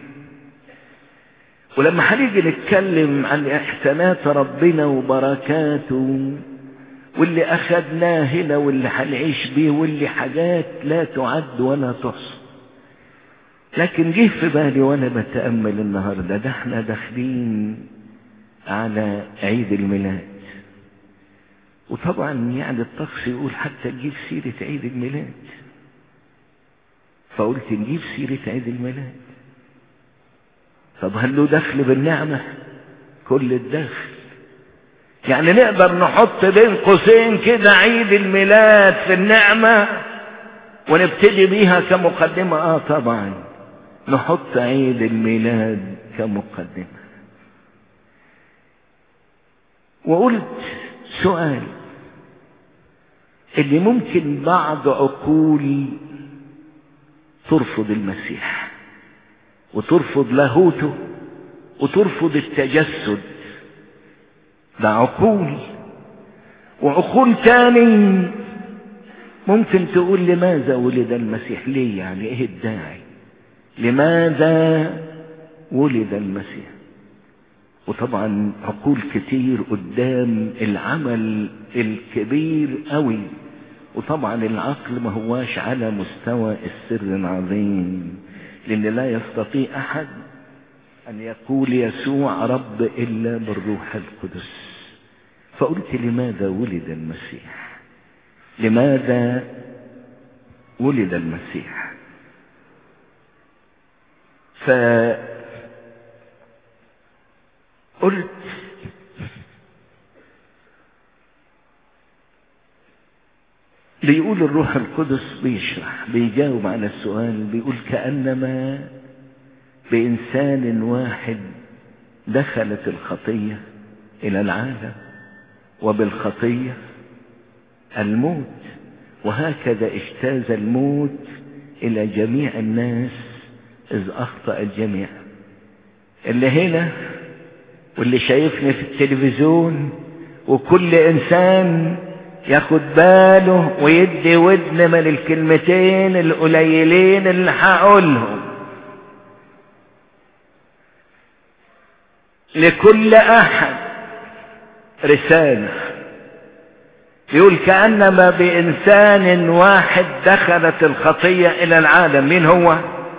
ولما هنيجي نتكلم عن إحسانات ربنا وبركاته واللي أخدناه هنا واللي هنعيش بيه واللي حاجات لا تعد ولا تحصى لكن جه في بالي وانا بتأمل النهاردة ده احنا داخلين على عيد الميلاد وطبعا يعني الطقس يقول حتى نجيب سيرة عيد الميلاد فقلت نجيب سيرة عيد الميلاد طب هل له دخل بالنعمة كل الدخل يعني نقدر نحط بين قوسين كده عيد الميلاد في النعمة ونبتدي بيها كمقدمة اه طبعا نحط عيد الميلاد كمقدمة وقلت سؤال اللي ممكن بعض عقول ترفض المسيح وترفض لاهوته وترفض التجسد ده عقول وعقول تاني ممكن تقول لماذا ولد المسيح ليه يعني ايه الداعي لماذا ولد المسيح وطبعا عقول كتير قدام العمل الكبير قوي وطبعا العقل ما هواش على مستوى السر العظيم لان لا يستطيع احد ان يقول يسوع رب الا بالروح القدس فقلت لماذا ولد المسيح لماذا ولد المسيح فقلت بيقول الروح القدس بيشرح بيجاوب على السؤال بيقول كأنما بإنسان واحد دخلت الخطية إلى العالم وبالخطية الموت وهكذا اجتاز الموت إلى جميع الناس إذ أخطأ الجميع اللي هنا واللي شايفني في التلفزيون وكل إنسان ياخد باله ويدي ودن من الكلمتين القليلين اللي هقولهم لكل أحد رسالة يقول كأنما بإنسان واحد دخلت الخطية إلى العالم مين هو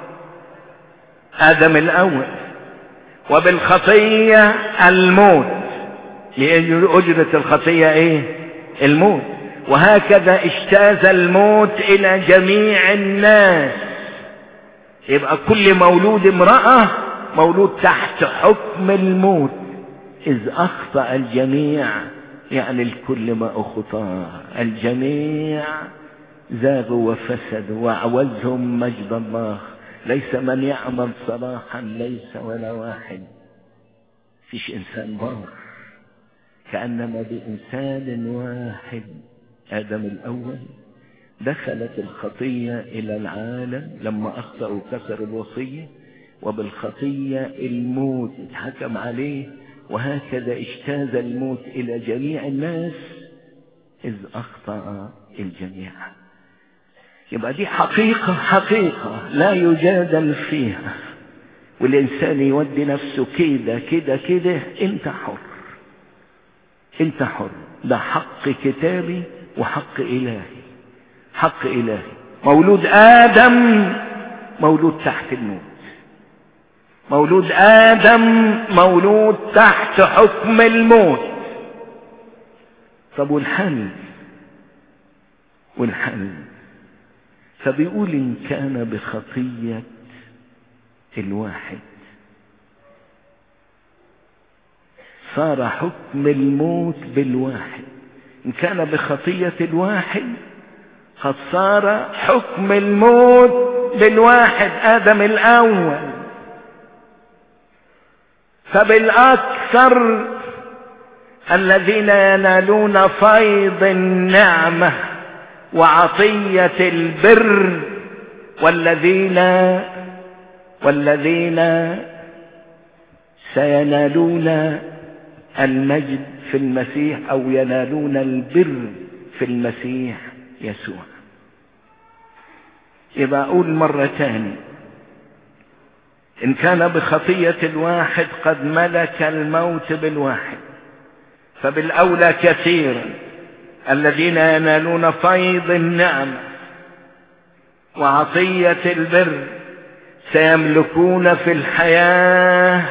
آدم الأول وبالخطية الموت لأن أجرة الخطية إيه الموت وهكذا اجتاز الموت إلى جميع الناس يبقى كل مولود امرأة مولود تحت حكم الموت إذ أخطأ الجميع يعني الكل ما أخطاه الجميع زاغوا وفسدوا وعوزهم مجد الله ليس من يعمل صلاحا ليس ولا واحد فيش إنسان بار كأنما بإنسان واحد آدم الأول دخلت الخطية إلى العالم لما أخطأ وكسر الوصية وبالخطية الموت اتحكم عليه وهكذا اجتاز الموت إلى جميع الناس إذ أخطأ الجميع يبقى دي حقيقة حقيقة لا يجادل فيها والإنسان يودي نفسه كده كده كده أنت حر أنت حر ده حق كتابي وحق إلهي حق إلهي مولود آدم مولود تحت الموت مولود آدم مولود تحت حكم الموت طب والحل والحل فبيقول إن كان بخطية الواحد صار حكم الموت بالواحد إن كان بخطية الواحد قد صار حكم الموت بالواحد آدم الأول فبالأكثر الذين ينالون فيض النعمة وعطية البر والذين والذين سينالون المجد في المسيح أو ينالون البر في المسيح يسوع يبقى أقول مرة تاني إن كان بخطية الواحد قد ملك الموت بالواحد فبالأولى كثيرا الذين ينالون فيض النعمة وعطية البر سيملكون في الحياة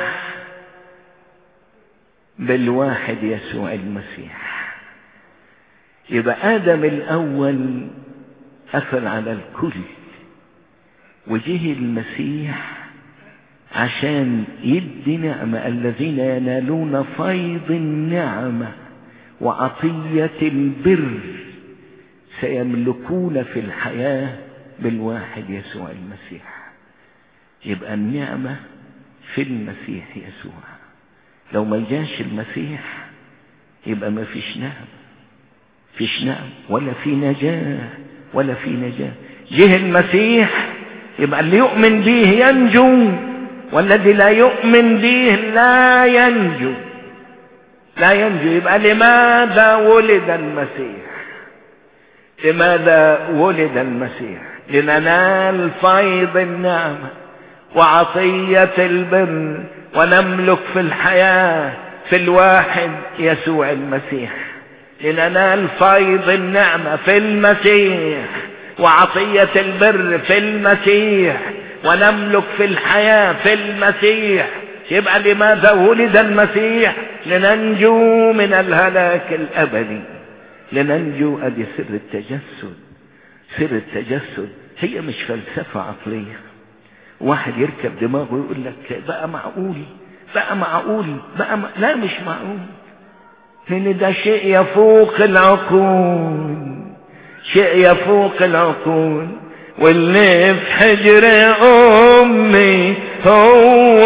بالواحد يسوع المسيح يبقى آدم الأول قفل على الكل وجه المسيح عشان يدي نعمة الذين ينالون فيض النعمة وعطية البر سيملكون في الحياة بالواحد يسوع المسيح يبقى النعمة في المسيح يسوع لو ما جاش المسيح يبقى ما فيش نعم فيش نعم ولا في نجاة ولا في نجاة جه المسيح يبقى اللي يؤمن به ينجو والذي لا يؤمن به لا ينجو لا ينجو يبقى لماذا ولد المسيح لماذا ولد المسيح لننال فيض النعمة وعطية البر ونملك في الحياة في الواحد يسوع المسيح لننال فيض النعمة في المسيح وعطية البر في المسيح ونملك في الحياة في المسيح يبقى لماذا ولد المسيح لننجو من الهلاك الأبدي لننجو أدي سر التجسد سر التجسد هي مش فلسفة عقلية واحد يركب دماغه ويقول لك بقى معقول بقى معقول بقى م... لا مش معقول لأن ده شيء يفوق العقول شيء يفوق العقول واللي في حجر أمي هو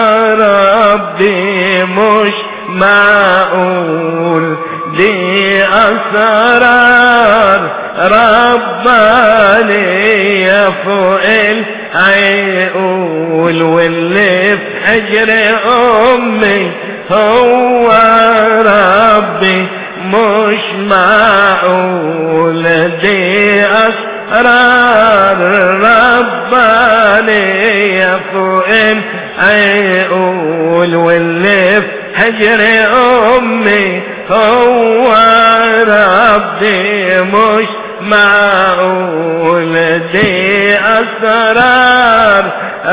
ربي مش معقول دي أسرار ربانية فوق العقول واللي في حجر أمي هو ربي مش معقول دي أسرار ربانية فوق العقول واللي في حجر أمي هو ربي مش معقول دي أسرار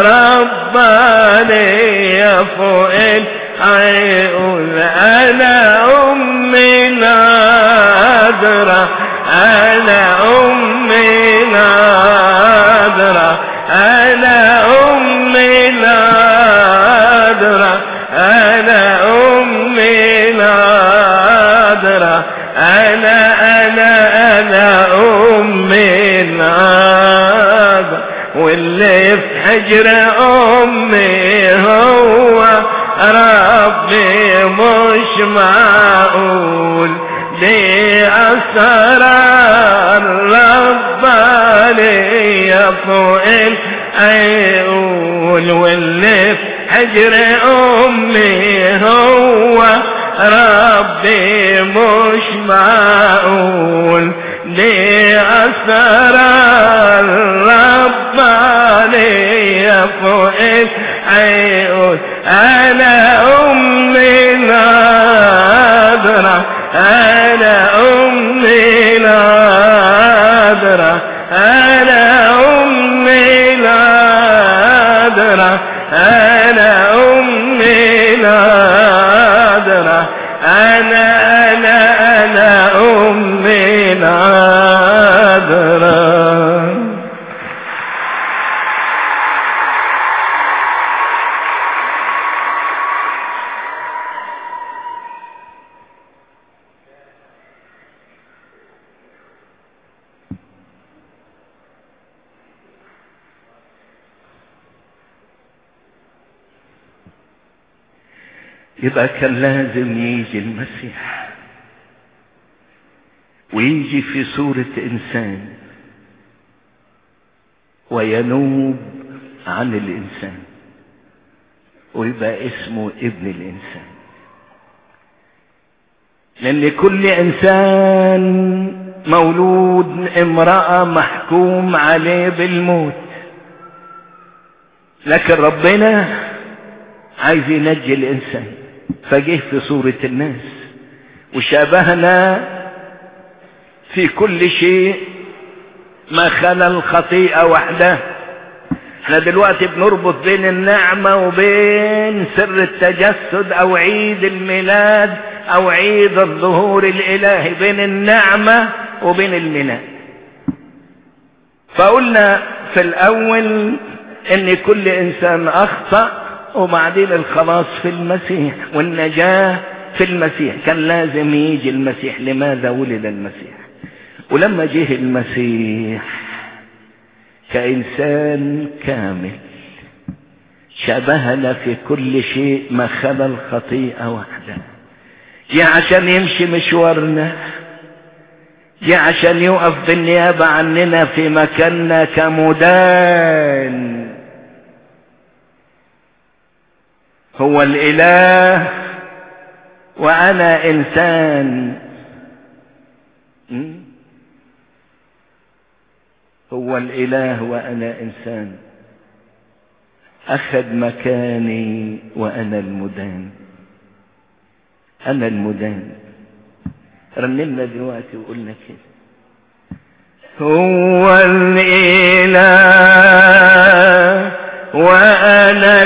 ربانية فوق العقول أنا أمي نادرة أنا أمي نادرة أنا أمي نادرة أنا أمي نادرة أنا أنا أنا أمي نادرة واللي في حجر أمي هو ربي مش معقول دي أسرار ربانية فوق هيقول واللي في حجر امي هو ربي مش معقول دي اسرار ربانية فوق هيقول انا امي نادرة انا امي نادرة انا امي نادرة انا امي نادرة انا انا انا امي نادرة يبقى كان لازم يجي المسيح ويجي في صورة إنسان وينوب عن الإنسان ويبقى اسمه ابن الإنسان لأن كل إنسان مولود امرأة محكوم عليه بالموت لكن ربنا عايز ينجي الإنسان فجه في صورة الناس وشابهنا في كل شيء ما خلا الخطيئة وحده احنا دلوقتي بنربط بين النعمة وبين سر التجسد او عيد الميلاد او عيد الظهور الالهي بين النعمة وبين الميلاد فقلنا في الاول ان كل انسان اخطأ وبعدين الخلاص في المسيح والنجاة في المسيح كان لازم يجي المسيح لماذا ولد المسيح ولما جه المسيح كإنسان كامل شبهنا في كل شيء ما خلا الخطيئة وحده جه عشان يمشي مشوارنا جه عشان يقف بالنيابة عننا في مكاننا كمدان هو الإله وأنا إنسان هو الإله وأنا إنسان أخذ مكاني وأنا المدان أنا المدان رنمنا دلوقتي وقلنا كده هو الإله وأنا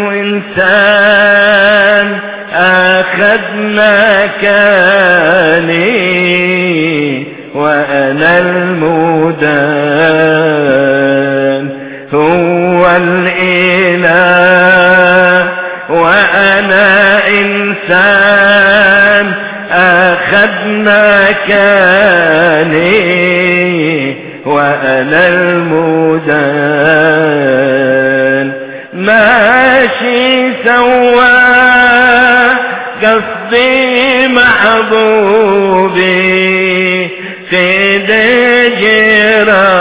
الإنسان أخذ مكاني وأنا المدان هو الإله وأنا إنسان أخذ مكاني وأنا المدان ماشي سوا قصدي محبوبي في دجرة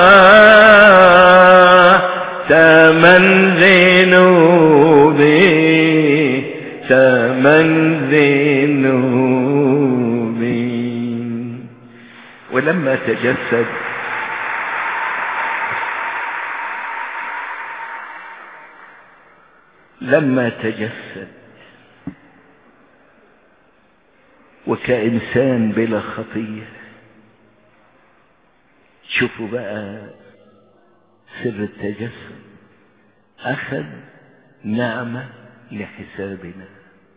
تمن ذنوبي تمن ذنوبي ولما تجسد لما تجسد وكإنسان بلا خطية شوفوا بقى سر التجسد أخذ نعمة لحسابنا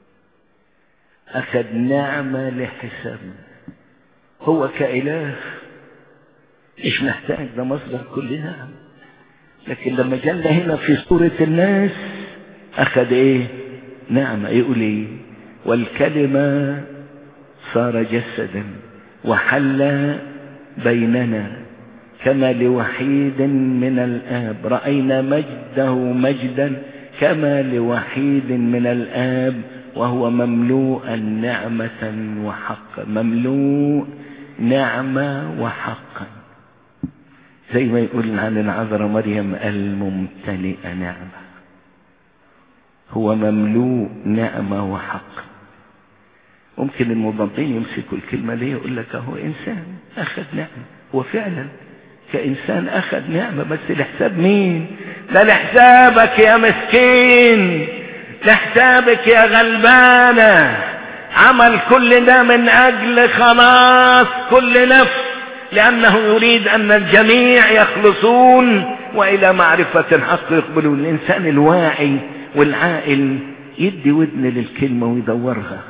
أخذ نعمة لحسابنا هو كإله مش محتاج ده مصدر كل نعم لكن لما جالنا هنا في صورة الناس أخذ إيه نعمة يقول إيه والكلمة صار جسدا وحل بيننا كما لوحيد من الآب رأينا مجده مجدا كما لوحيد من الآب وهو مملوءا نعمة وحقا مملوء نعمة وحقا زي ما يقول عن العذراء مريم الممتلئة نعمة هو مملوء نعمة وحق ممكن المضادين يمسكوا الكلمة دي يقول لك اهو انسان اخذ نعمة وفعلا كإنسان أخذ نعمة بس لحساب مين ده لحسابك يا مسكين لحسابك يا غلبانة عمل كل ده من أجل خلاص كل نفس لأنه يريد أن الجميع يخلصون وإلى معرفة الحق يقبلون الإنسان الواعي والعاقل يدي ودن للكلمة ويدورها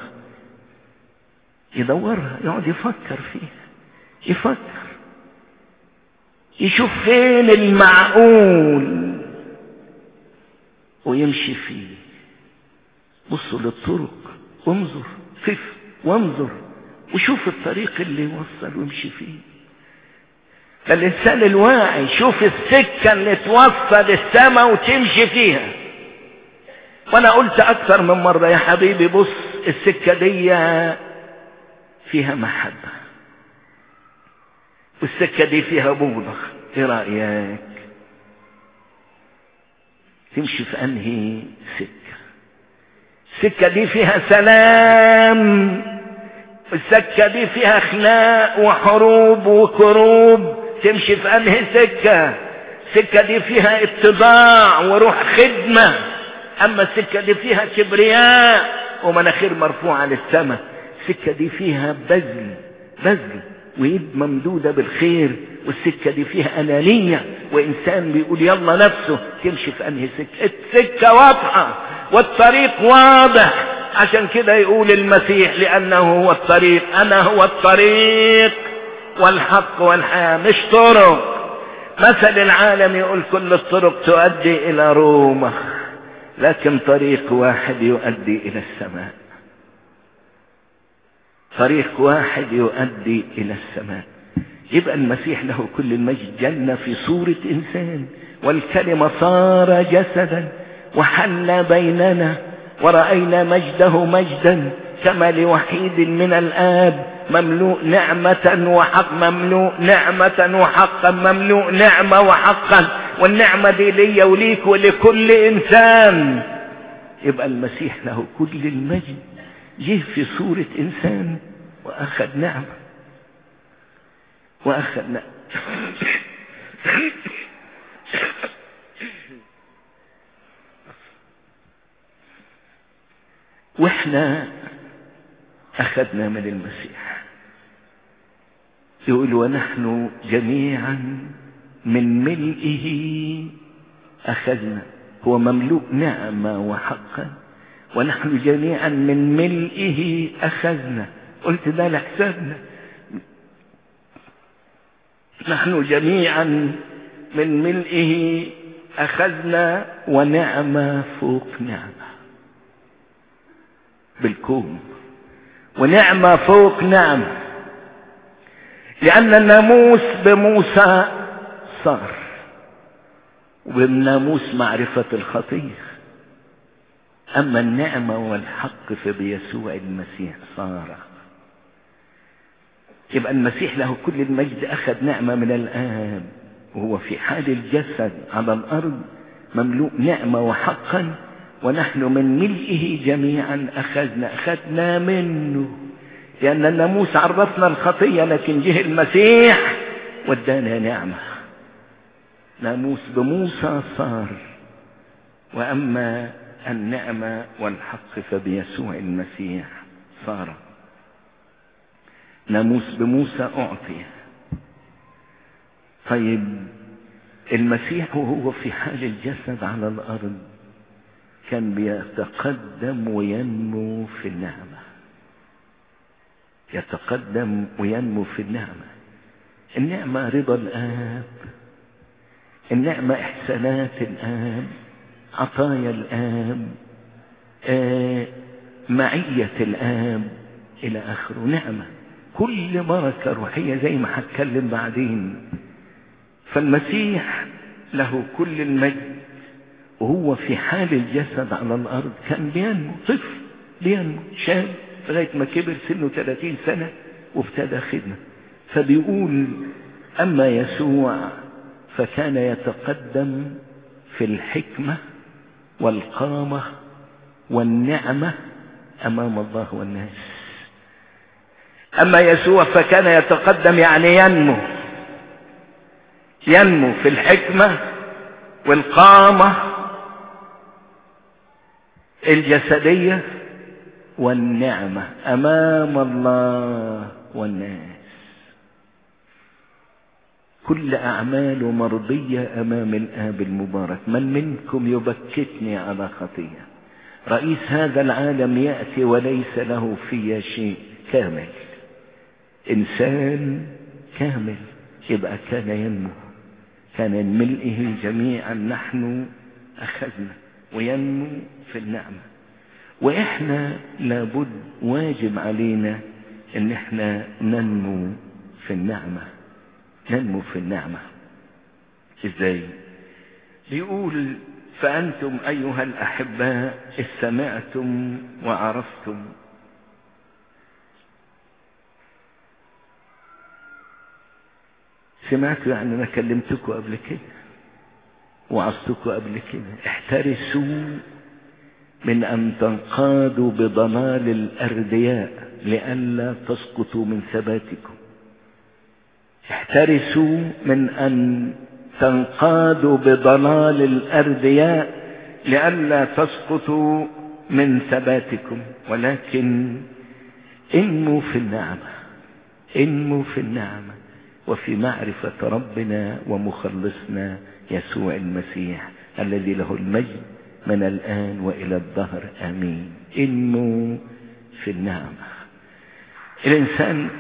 يدورها يقعد يفكر فيها يفكر يشوف فين المعقول ويمشي فيه بصوا للطرق وانظر قف وانظر وشوف الطريق اللي يوصل ويمشي فيه فالإنسان الواعي شوف السكة اللي توصل السماء وتمشي فيها وأنا قلت أكثر من مرة يا حبيبي بص السكة دي فيها محبة والسكة دي فيها بوضة ايه رأيك تمشي في انهي سكة السكة دي فيها سلام السكة دي فيها خناق وحروب وكروب تمشي في انهي سكة السكة دي فيها اتضاع وروح خدمة اما السكة دي فيها كبرياء ومناخير مرفوعة للسماء السكة دي فيها بذل بذل ويد ممدودة بالخير والسكة دي فيها أنانية وإنسان بيقول يلا نفسه تمشي في أنهي سكة السكة واضحة والطريق واضح عشان كده يقول المسيح لأنه هو الطريق أنا هو الطريق والحق والحياة مش طرق مثل العالم يقول كل الطرق تؤدي إلى روما لكن طريق واحد يؤدي إلى السماء طريق واحد يؤدي إلى السماء يبقى المسيح له كل المجد جنة في صورة إنسان والكلمة صار جسدا وحل بيننا ورأينا مجده مجدا كما لوحيد من الآب مملوء نعمة وحق مملوء نعمة وحقا مملوء نعمة وحقا والنعمة دي لي وليك ولكل إنسان يبقى المسيح له كل المجد جه في صورة إنسان وأخذ نعمة وأخذ نعمة واحنا أخذنا من المسيح يقول ونحن جميعا من ملئه أخذنا هو مملوء نعمة وحقا ونحن جميعا من ملئه أخذنا قلت ده لحسابنا نحن جميعا من ملئه أخذنا ونعمة فوق نعمة بالكون ونعمة فوق نعمة لأن الناموس بموسى صار وبالناموس معرفة الخطية أما النعمة والحق فبيسوع المسيح صار يبقى المسيح له كل المجد أخذ نعمة من الآب وهو في حال الجسد على الأرض مملوء نعمة وحقا ونحن من ملئه جميعا أخذنا أخذنا منه لأن الناموس عرفنا الخطية لكن جه المسيح ودانا نعمة ناموس بموسى صار وأما النعمة والحق فبيسوع المسيح صار ناموس بموسى أعطي طيب المسيح وهو في حال الجسد على الأرض كان بيتقدم وينمو في النعمة يتقدم وينمو في النعمة النعمة رضا الآب النعمة إحسانات الآب عطايا الآب آه معية الآب إلى آخره نعمة كل بركة روحية زي ما هتكلم بعدين فالمسيح له كل المجد وهو في حال الجسد على الأرض كان بينمو طفل بينمو شاب لغاية ما كبر سنه 30 سنة وابتدى خدمة فبيقول أما يسوع فكان يتقدم في الحكمة والقامة والنعمة أمام الله والناس أما يسوع فكان يتقدم يعني ينمو ينمو في الحكمة والقامة الجسدية والنعمة أمام الله والناس كل أعماله مرضية أمام الآب المبارك من منكم يبكتني على خطية رئيس هذا العالم يأتي وليس له في شيء كامل إنسان كامل يبقى كان ينمو كان من ملئه جميعا نحن أخذنا وينمو في النعمة وإحنا لابد واجب علينا إن إحنا ننمو في النعمة ننمو في النعمة إزاي بيقول فأنتم أيها الأحباء استمعتم وعرفتم سمعتوا يعني أنا كلمتكم قبل كده وعظتكم قبل كده احترسوا من أن تنقادوا بضلال الأردياء لئلا تسقطوا من ثباتكم احترسوا من أن تنقادوا بضلال الأردياء لئلا تسقطوا من ثباتكم ولكن انموا في النعمة انموا في النعمة وفي معرفة ربنا ومخلصنا يسوع المسيح الذي له المجد من الآن وإلى الدهر آمين انموا في النعمة الإنسان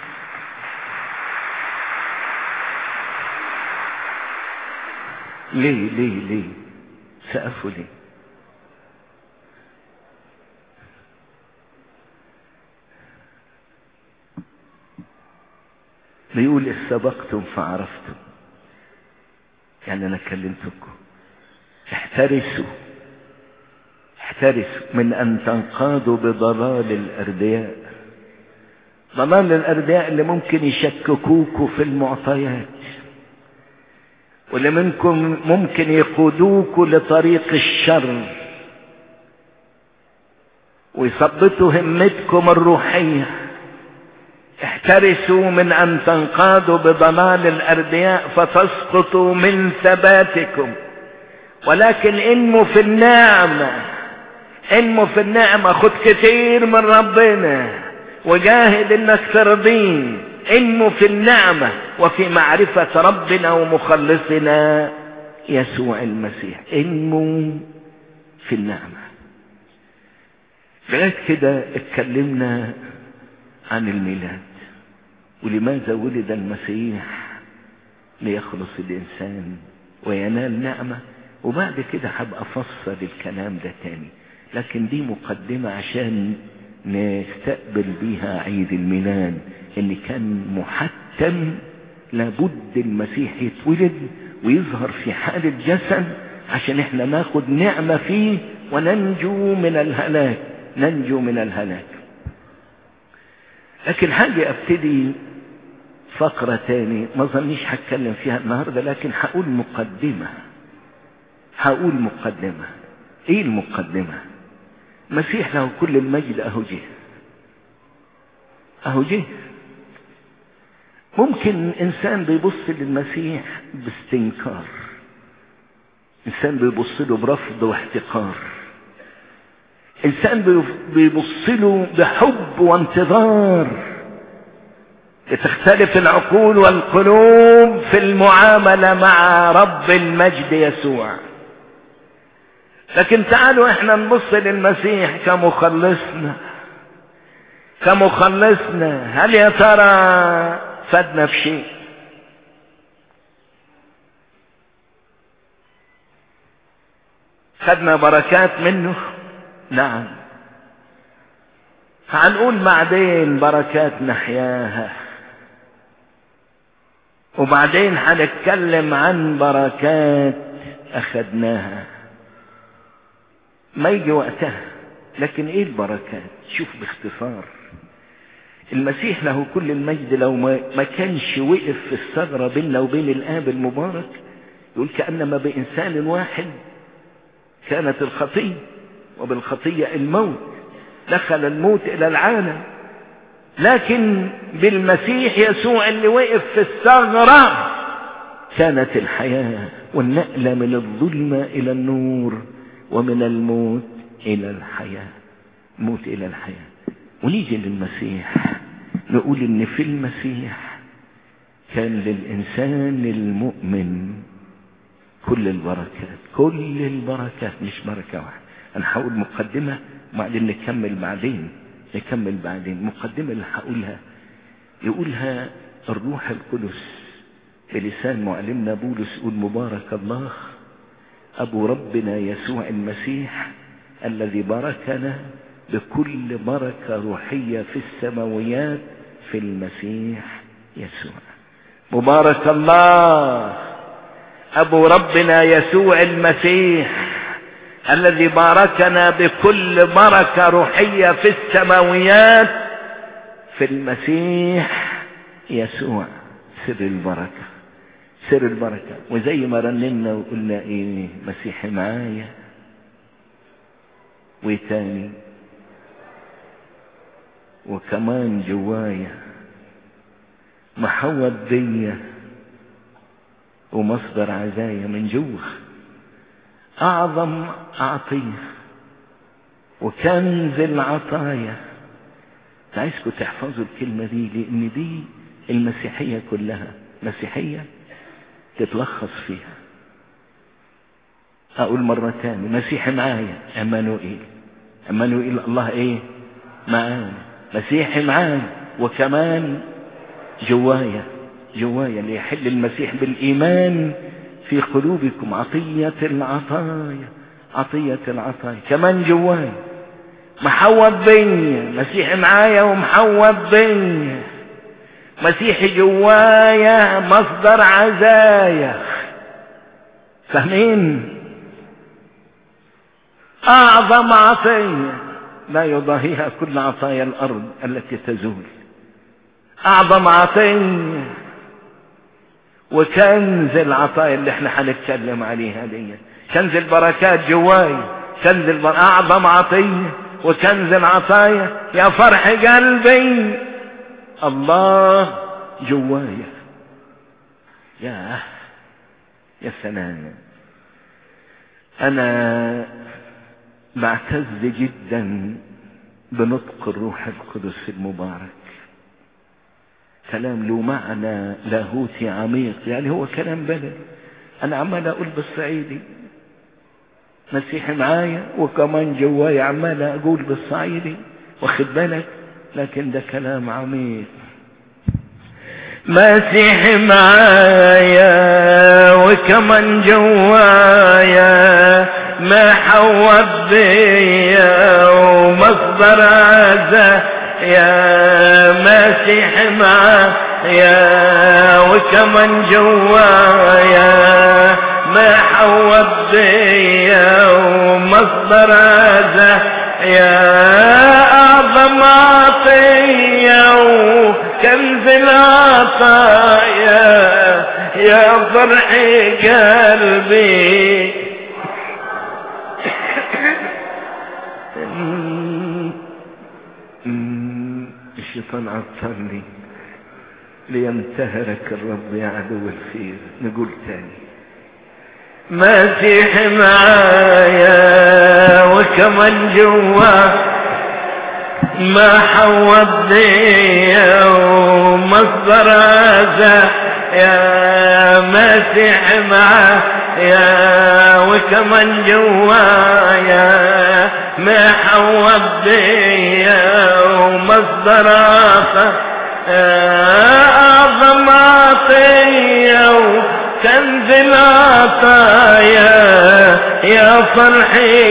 ليه ليه ليه سقفوا ليه بيقول استبقتم فعرفتم يعني انا كلمتكم احترسوا احترسوا من ان تنقادوا بضلال الاردياء ضلال الاردياء اللي ممكن يشككوكوا في المعطيات واللي منكم ممكن يقودوكوا لطريق الشر ويثبتوا همتكم الروحيه احترسوا من ان تنقادوا بضلال الاردياء فتسقطوا من ثباتكم ولكن انموا في النعمة انموا في النعمة خد كتير من ربنا وجاهد انك ترضيه انموا في النعمة وفي معرفة ربنا ومخلصنا يسوع المسيح انموا في النعمة لغاية كده اتكلمنا عن الميلاد ولماذا ولد المسيح ليخلص الإنسان وينال نعمة وبعد كده هبقى أفسر الكلام ده تاني لكن دي مقدمة عشان نستقبل بيها عيد الميلاد اللي كان محتم لابد المسيح يتولد ويظهر في حال الجسد عشان احنا ناخد نعمة فيه وننجو من الهلاك ننجو من الهلاك لكن حاجة ابتدي فقرة تاني ما ظنيش هتكلم فيها النهاردة لكن هقول مقدمة هقول مقدمة ايه المقدمة مسيح له كل المجد اهو جه اهو جه ممكن انسان بيبص للمسيح باستنكار انسان بيبص له برفض واحتقار انسان بيبص له بحب وانتظار بتختلف العقول والقلوب في المعاملة مع رب المجد يسوع لكن تعالوا احنا نبص للمسيح كمخلصنا كمخلصنا هل يا ترى فادنا في شيء خدنا بركات منه نعم هنقول بعدين بركات نحياها وبعدين هنتكلم عن بركات اخدناها ما يجي وقتها لكن ايه البركات شوف باختصار المسيح له كل المجد لو ما, ما كانش وقف في الثغرة بيننا وبين الآب المبارك يقول كأنما بإنسان واحد كانت الخطية وبالخطية الموت دخل الموت إلى العالم لكن بالمسيح يسوع اللي وقف في الثغرة كانت الحياة والنقلة من الظلمة إلى النور ومن الموت إلى الحياة موت إلى الحياة ونيجي للمسيح نقول إن في المسيح كان للإنسان المؤمن كل البركات كل البركات مش بركة واحدة أنا هقول مقدمة وبعدين نكمل بعدين نكمل بعدين مقدمة اللي هقولها يقولها الروح القدس بلسان معلمنا بولس يقول مبارك الله أبو ربنا يسوع المسيح الذي باركنا بكل بركة روحية في السماويات في المسيح يسوع مبارك الله أبو ربنا يسوع المسيح الذي باركنا بكل بركة روحية في السماويات في المسيح يسوع سر البركة سر البركة وزي ما رنمنا وقلنا ايه مسيحي معايا وتاني وكمان جوايا محوط بيا ومصدر عزايا من جوه اعظم عطيه وكنز العطايا عايزكم تحفظوا الكلمه دي لان دي المسيحيه كلها مسيحيه تتلخص فيها اقول مرة تاني مسيحي معايا امانوئيل امانوئيل الله ايه معانا مسيحي معايا وكمان جوايا جوايا ليحل المسيح بالايمان في قلوبكم عطية العطايا عطية العطايا كمان جوايا محوط بيا مسيحي معايا ومحوط بيا مسيحي جوايا مصدر عزايا فاهمين اعظم عطية لا يضاهيها كل عطايا الارض التي تزول اعظم عطية وكنز العطايا اللي احنا هنتكلم عليها دي كنز البركات جواي كنز البر... اعظم عطية وكنز العطايا يا فرح قلبي الله جوايا يا يا سلام انا بعتز جدا بنطق الروح القدس المبارك كلام له معنى لاهوتي عميق يعني هو كلام بلد انا عمال اقول بالصعيدي مسيحي معايا وكمان جوايا عمال اقول بالصعيدي واخد بالك لكن ده كلام عميق مسيحي معايا وكمان جوايا ما حوض بيا ومصدر عزا يا مسيحي معايا وكمان جوايا ما حوض بيا ومصدر عزا يا أعظم عطية وكنز العطايا يا فرح قلبي الشيطان عطلني لينتهرك الرب يا عدو الخير نقول تاني مسيح معايا وكمان جوا ما حوض لي ومصدر هذا يا مسيح معايا وكمان جوايا ما حوض لي ومصدر هذا أعظم عطية كنز العطايا يا فرح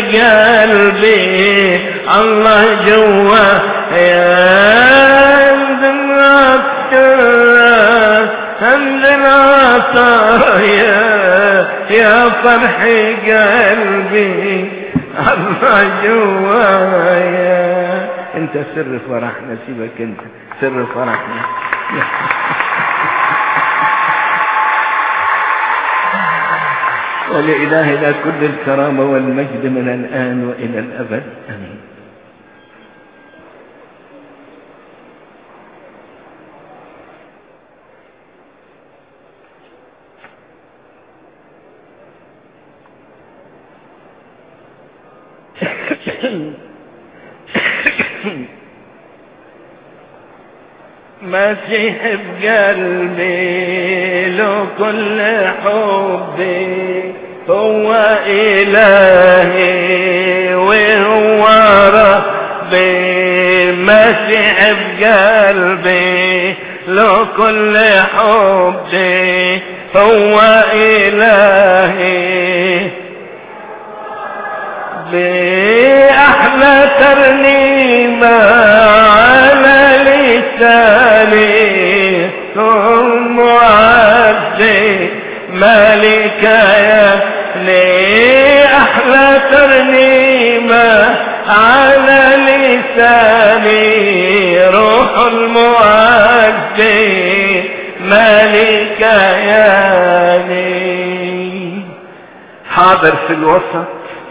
قلبي الله جوا يا عند العطايا يا فرح قلبي الله جوايا انت سر فرحنا سيبك انت سر فرحنا ولإلهنا كل الكرامة والمجد من الآن وإلى الأبد آمين مسيح بقلبي له كل حبي هو إلهي وهو ربي مسيح بقلبي له كل حبي هو إلهي بأحلى ترنيمة على لساني ثم عبدي مالك يا لي أحلى ترنيمة على لساني روح المعدي مالك يا لي حاضر في الوسط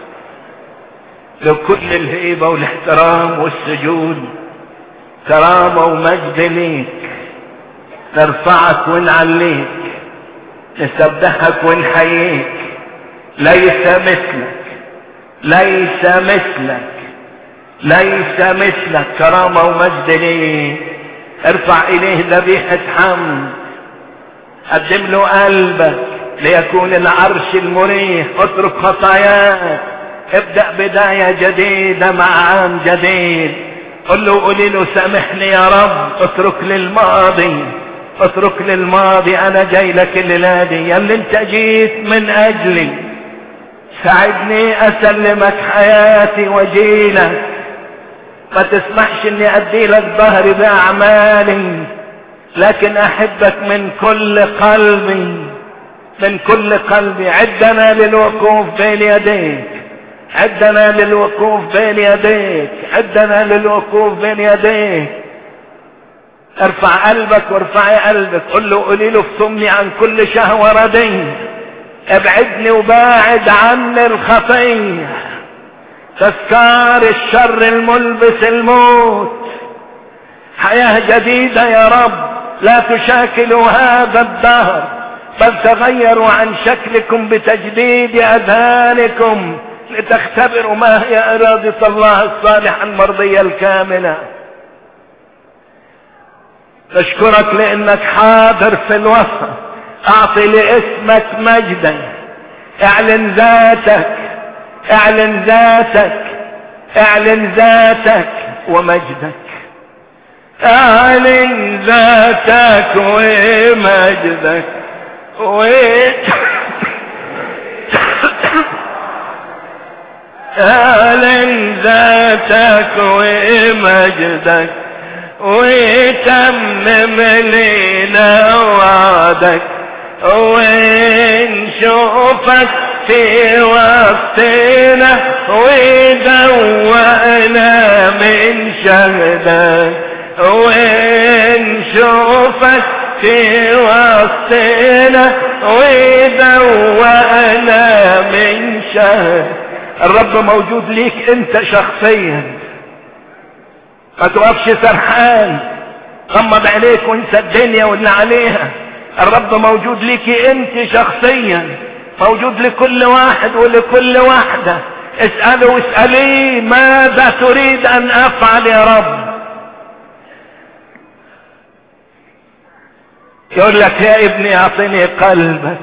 لكل الهيبة والاحترام والسجود كرامة ومجد ليك نرفعك ونعليك نسبحك ونحييك ليس مثلك ليس مثلك ليس مثلك كرامة ومجد ليك ارفع اليه ذبيحة حمد قدم له قلبك ليكون العرش المريح اترك خطاياك ابدأ بداية جديدة مع عام جديد قل له قولي له سامحني يا رب اترك للماضي اترك للماضي انا جاي لك الليلة دي يا اللي انت جيت من اجلي ساعدني اسلمك حياتي وجيلك ما تسمحش اني ادي لك ظهري باعمالي لكن احبك من كل قلبي من كل قلبي عدنا للوقوف بين يديك عدنا للوقوف بين يديك عدنا للوقوف بين يديك ارفع قلبك وارفعي قلبك قل له قولي له افتمني عن كل شهوة ردي ابعدني وباعد عني الخطية تذكار الشر الملبس الموت حياة جديدة يا رب لا تشاكلوا هذا الدهر بل تغيروا عن شكلكم بتجديد اذهانكم لتختبروا ما هي ارادة الله الصالحة المرضية الكاملة نشكرك لانك حاضر في الوسط اعطي لاسمك مجدا اعلن ذاتك اعلن ذاتك اعلن ذاتك ومجدك اعلن ذاتك ومجدك و اعلن ذاتك ومجدك وتمم لنا وعدك ونشوفك في وسطنا ودوقنا من شهدك ونشوفك في وسطنا ودوقنا من شهدك الرب موجود ليك انت شخصيا ما تقفش سرحان غمض عليك وانسى الدنيا واللي عليها الرب موجود ليك انت شخصيا موجود لكل واحد ولكل واحدة اسأله واسأليه ماذا تريد ان افعل يا رب يقول لك يا ابني اعطني قلبك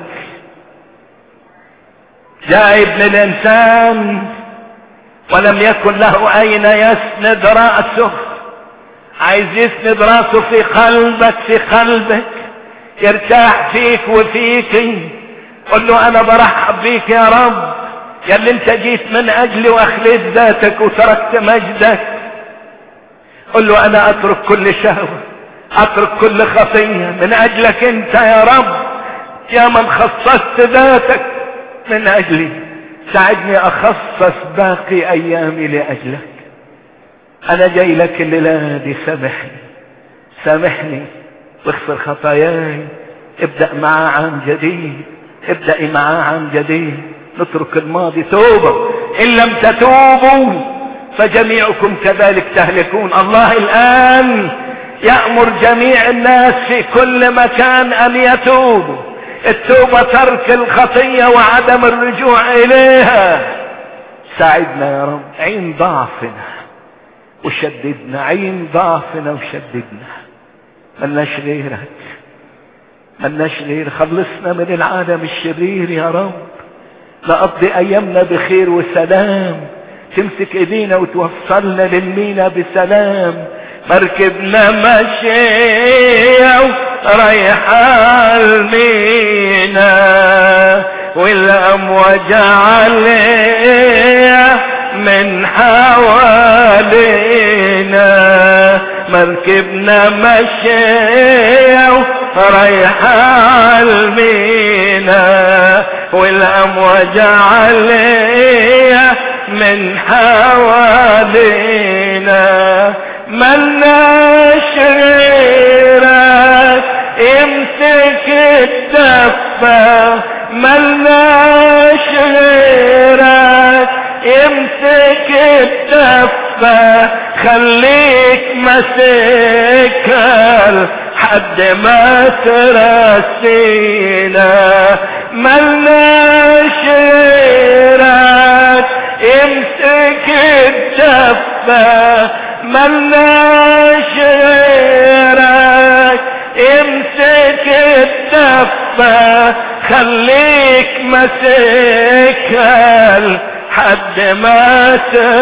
جاء ابن الانسان ولم يكن له اين يسند رأسه عايز يسند رأسه في قلبك في قلبك يرتاح فيك وفيك قل له انا برحب بيك يا رب يا اللي انت جيت من اجلي واخليت ذاتك وتركت مجدك قل له انا اترك كل شهوة اترك كل خطية من اجلك انت يا رب يا من خصصت ذاتك من اجلي ساعدني اخصص باقي ايامي لاجلك انا جاي لك الليلة دي سامحني سامحني واغفر خطاياي ابدأ معاه عام جديد ابدأي معاه عام جديد نترك الماضي توبة إن لم تتوبوا فجميعكم كذلك تهلكون الله الآن يأمر جميع الناس في كل مكان أن يتوبوا التوبة ترك الخطية وعدم الرجوع إليها ساعدنا يا رب عين ضعفنا وشددنا عين ضعفنا وشددنا ملناش غيرك ملناش غير خلصنا من العالم الشرير يا رب نقضي ايامنا بخير وسلام تمسك ايدينا وتوصلنا للمينا بسلام مركبنا ماشية رايحة المينا والامواج عليها من حوالينا مركبنا ماشية رايحة المينا والامواج عليها من حوالينا ملناش غيرك امسك الدفة ملناش غيرك امسك الدفة خليك مسكها حد ما ترسينا ملناش غيرك امسك الدفة ملناش غيرك امسك الدفة خليك مسكها حد ما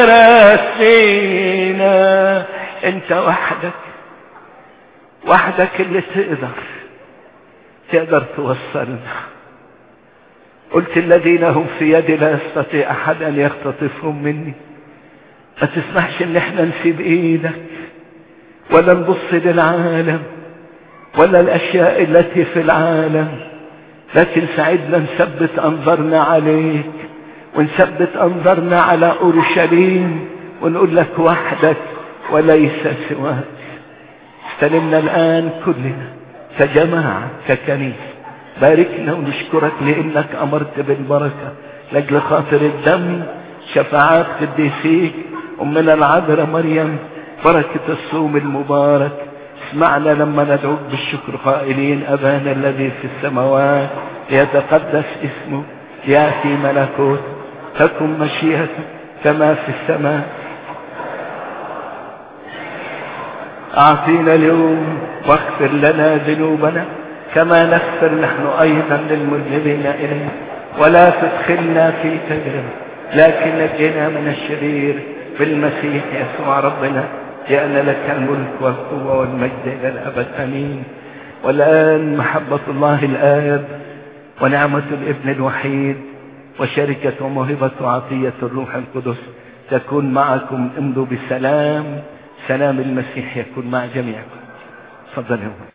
ترسينا انت وحدك وحدك اللي تقدر تقدر توصلنا قلت الذين هم في يدي لا يستطيع احد ان يختطفهم مني ما تسمحش ان احنا نسيب ايدك ولا نبص للعالم ولا الاشياء التي في العالم لكن ساعدنا نثبت انظارنا عليك ونثبت انظارنا على اورشليم ونقول لك وحدك وليس سواك استلمنا الان كلنا كجماعة ككنيسة باركنا ونشكرك لانك امرت بالبركة لاجل خاطر الدم شفاعات قديسيك امنا العذراء مريم بركة الصوم المبارك اسمعنا لما ندعوك بالشكر قائلين ابانا الذي في السماوات يتقدس اسمه ياتي ملكوت تكن مشيئتك كما في السماء اعطينا اليوم واغفر لنا ذنوبنا كما نغفر نحن ايضا للمذنبين الينا ولا تدخلنا في تجربه لكن نجنا من الشرير بالمسيح يسوع ربنا لأن لك الملك والقوة والمجد إلى الأبد أمين والآن محبة الله الآب ونعمة الابن الوحيد وشركة وموهبة وعطية الروح القدس تكون معكم امضوا بسلام سلام المسيح يكون مع جميعكم تفضل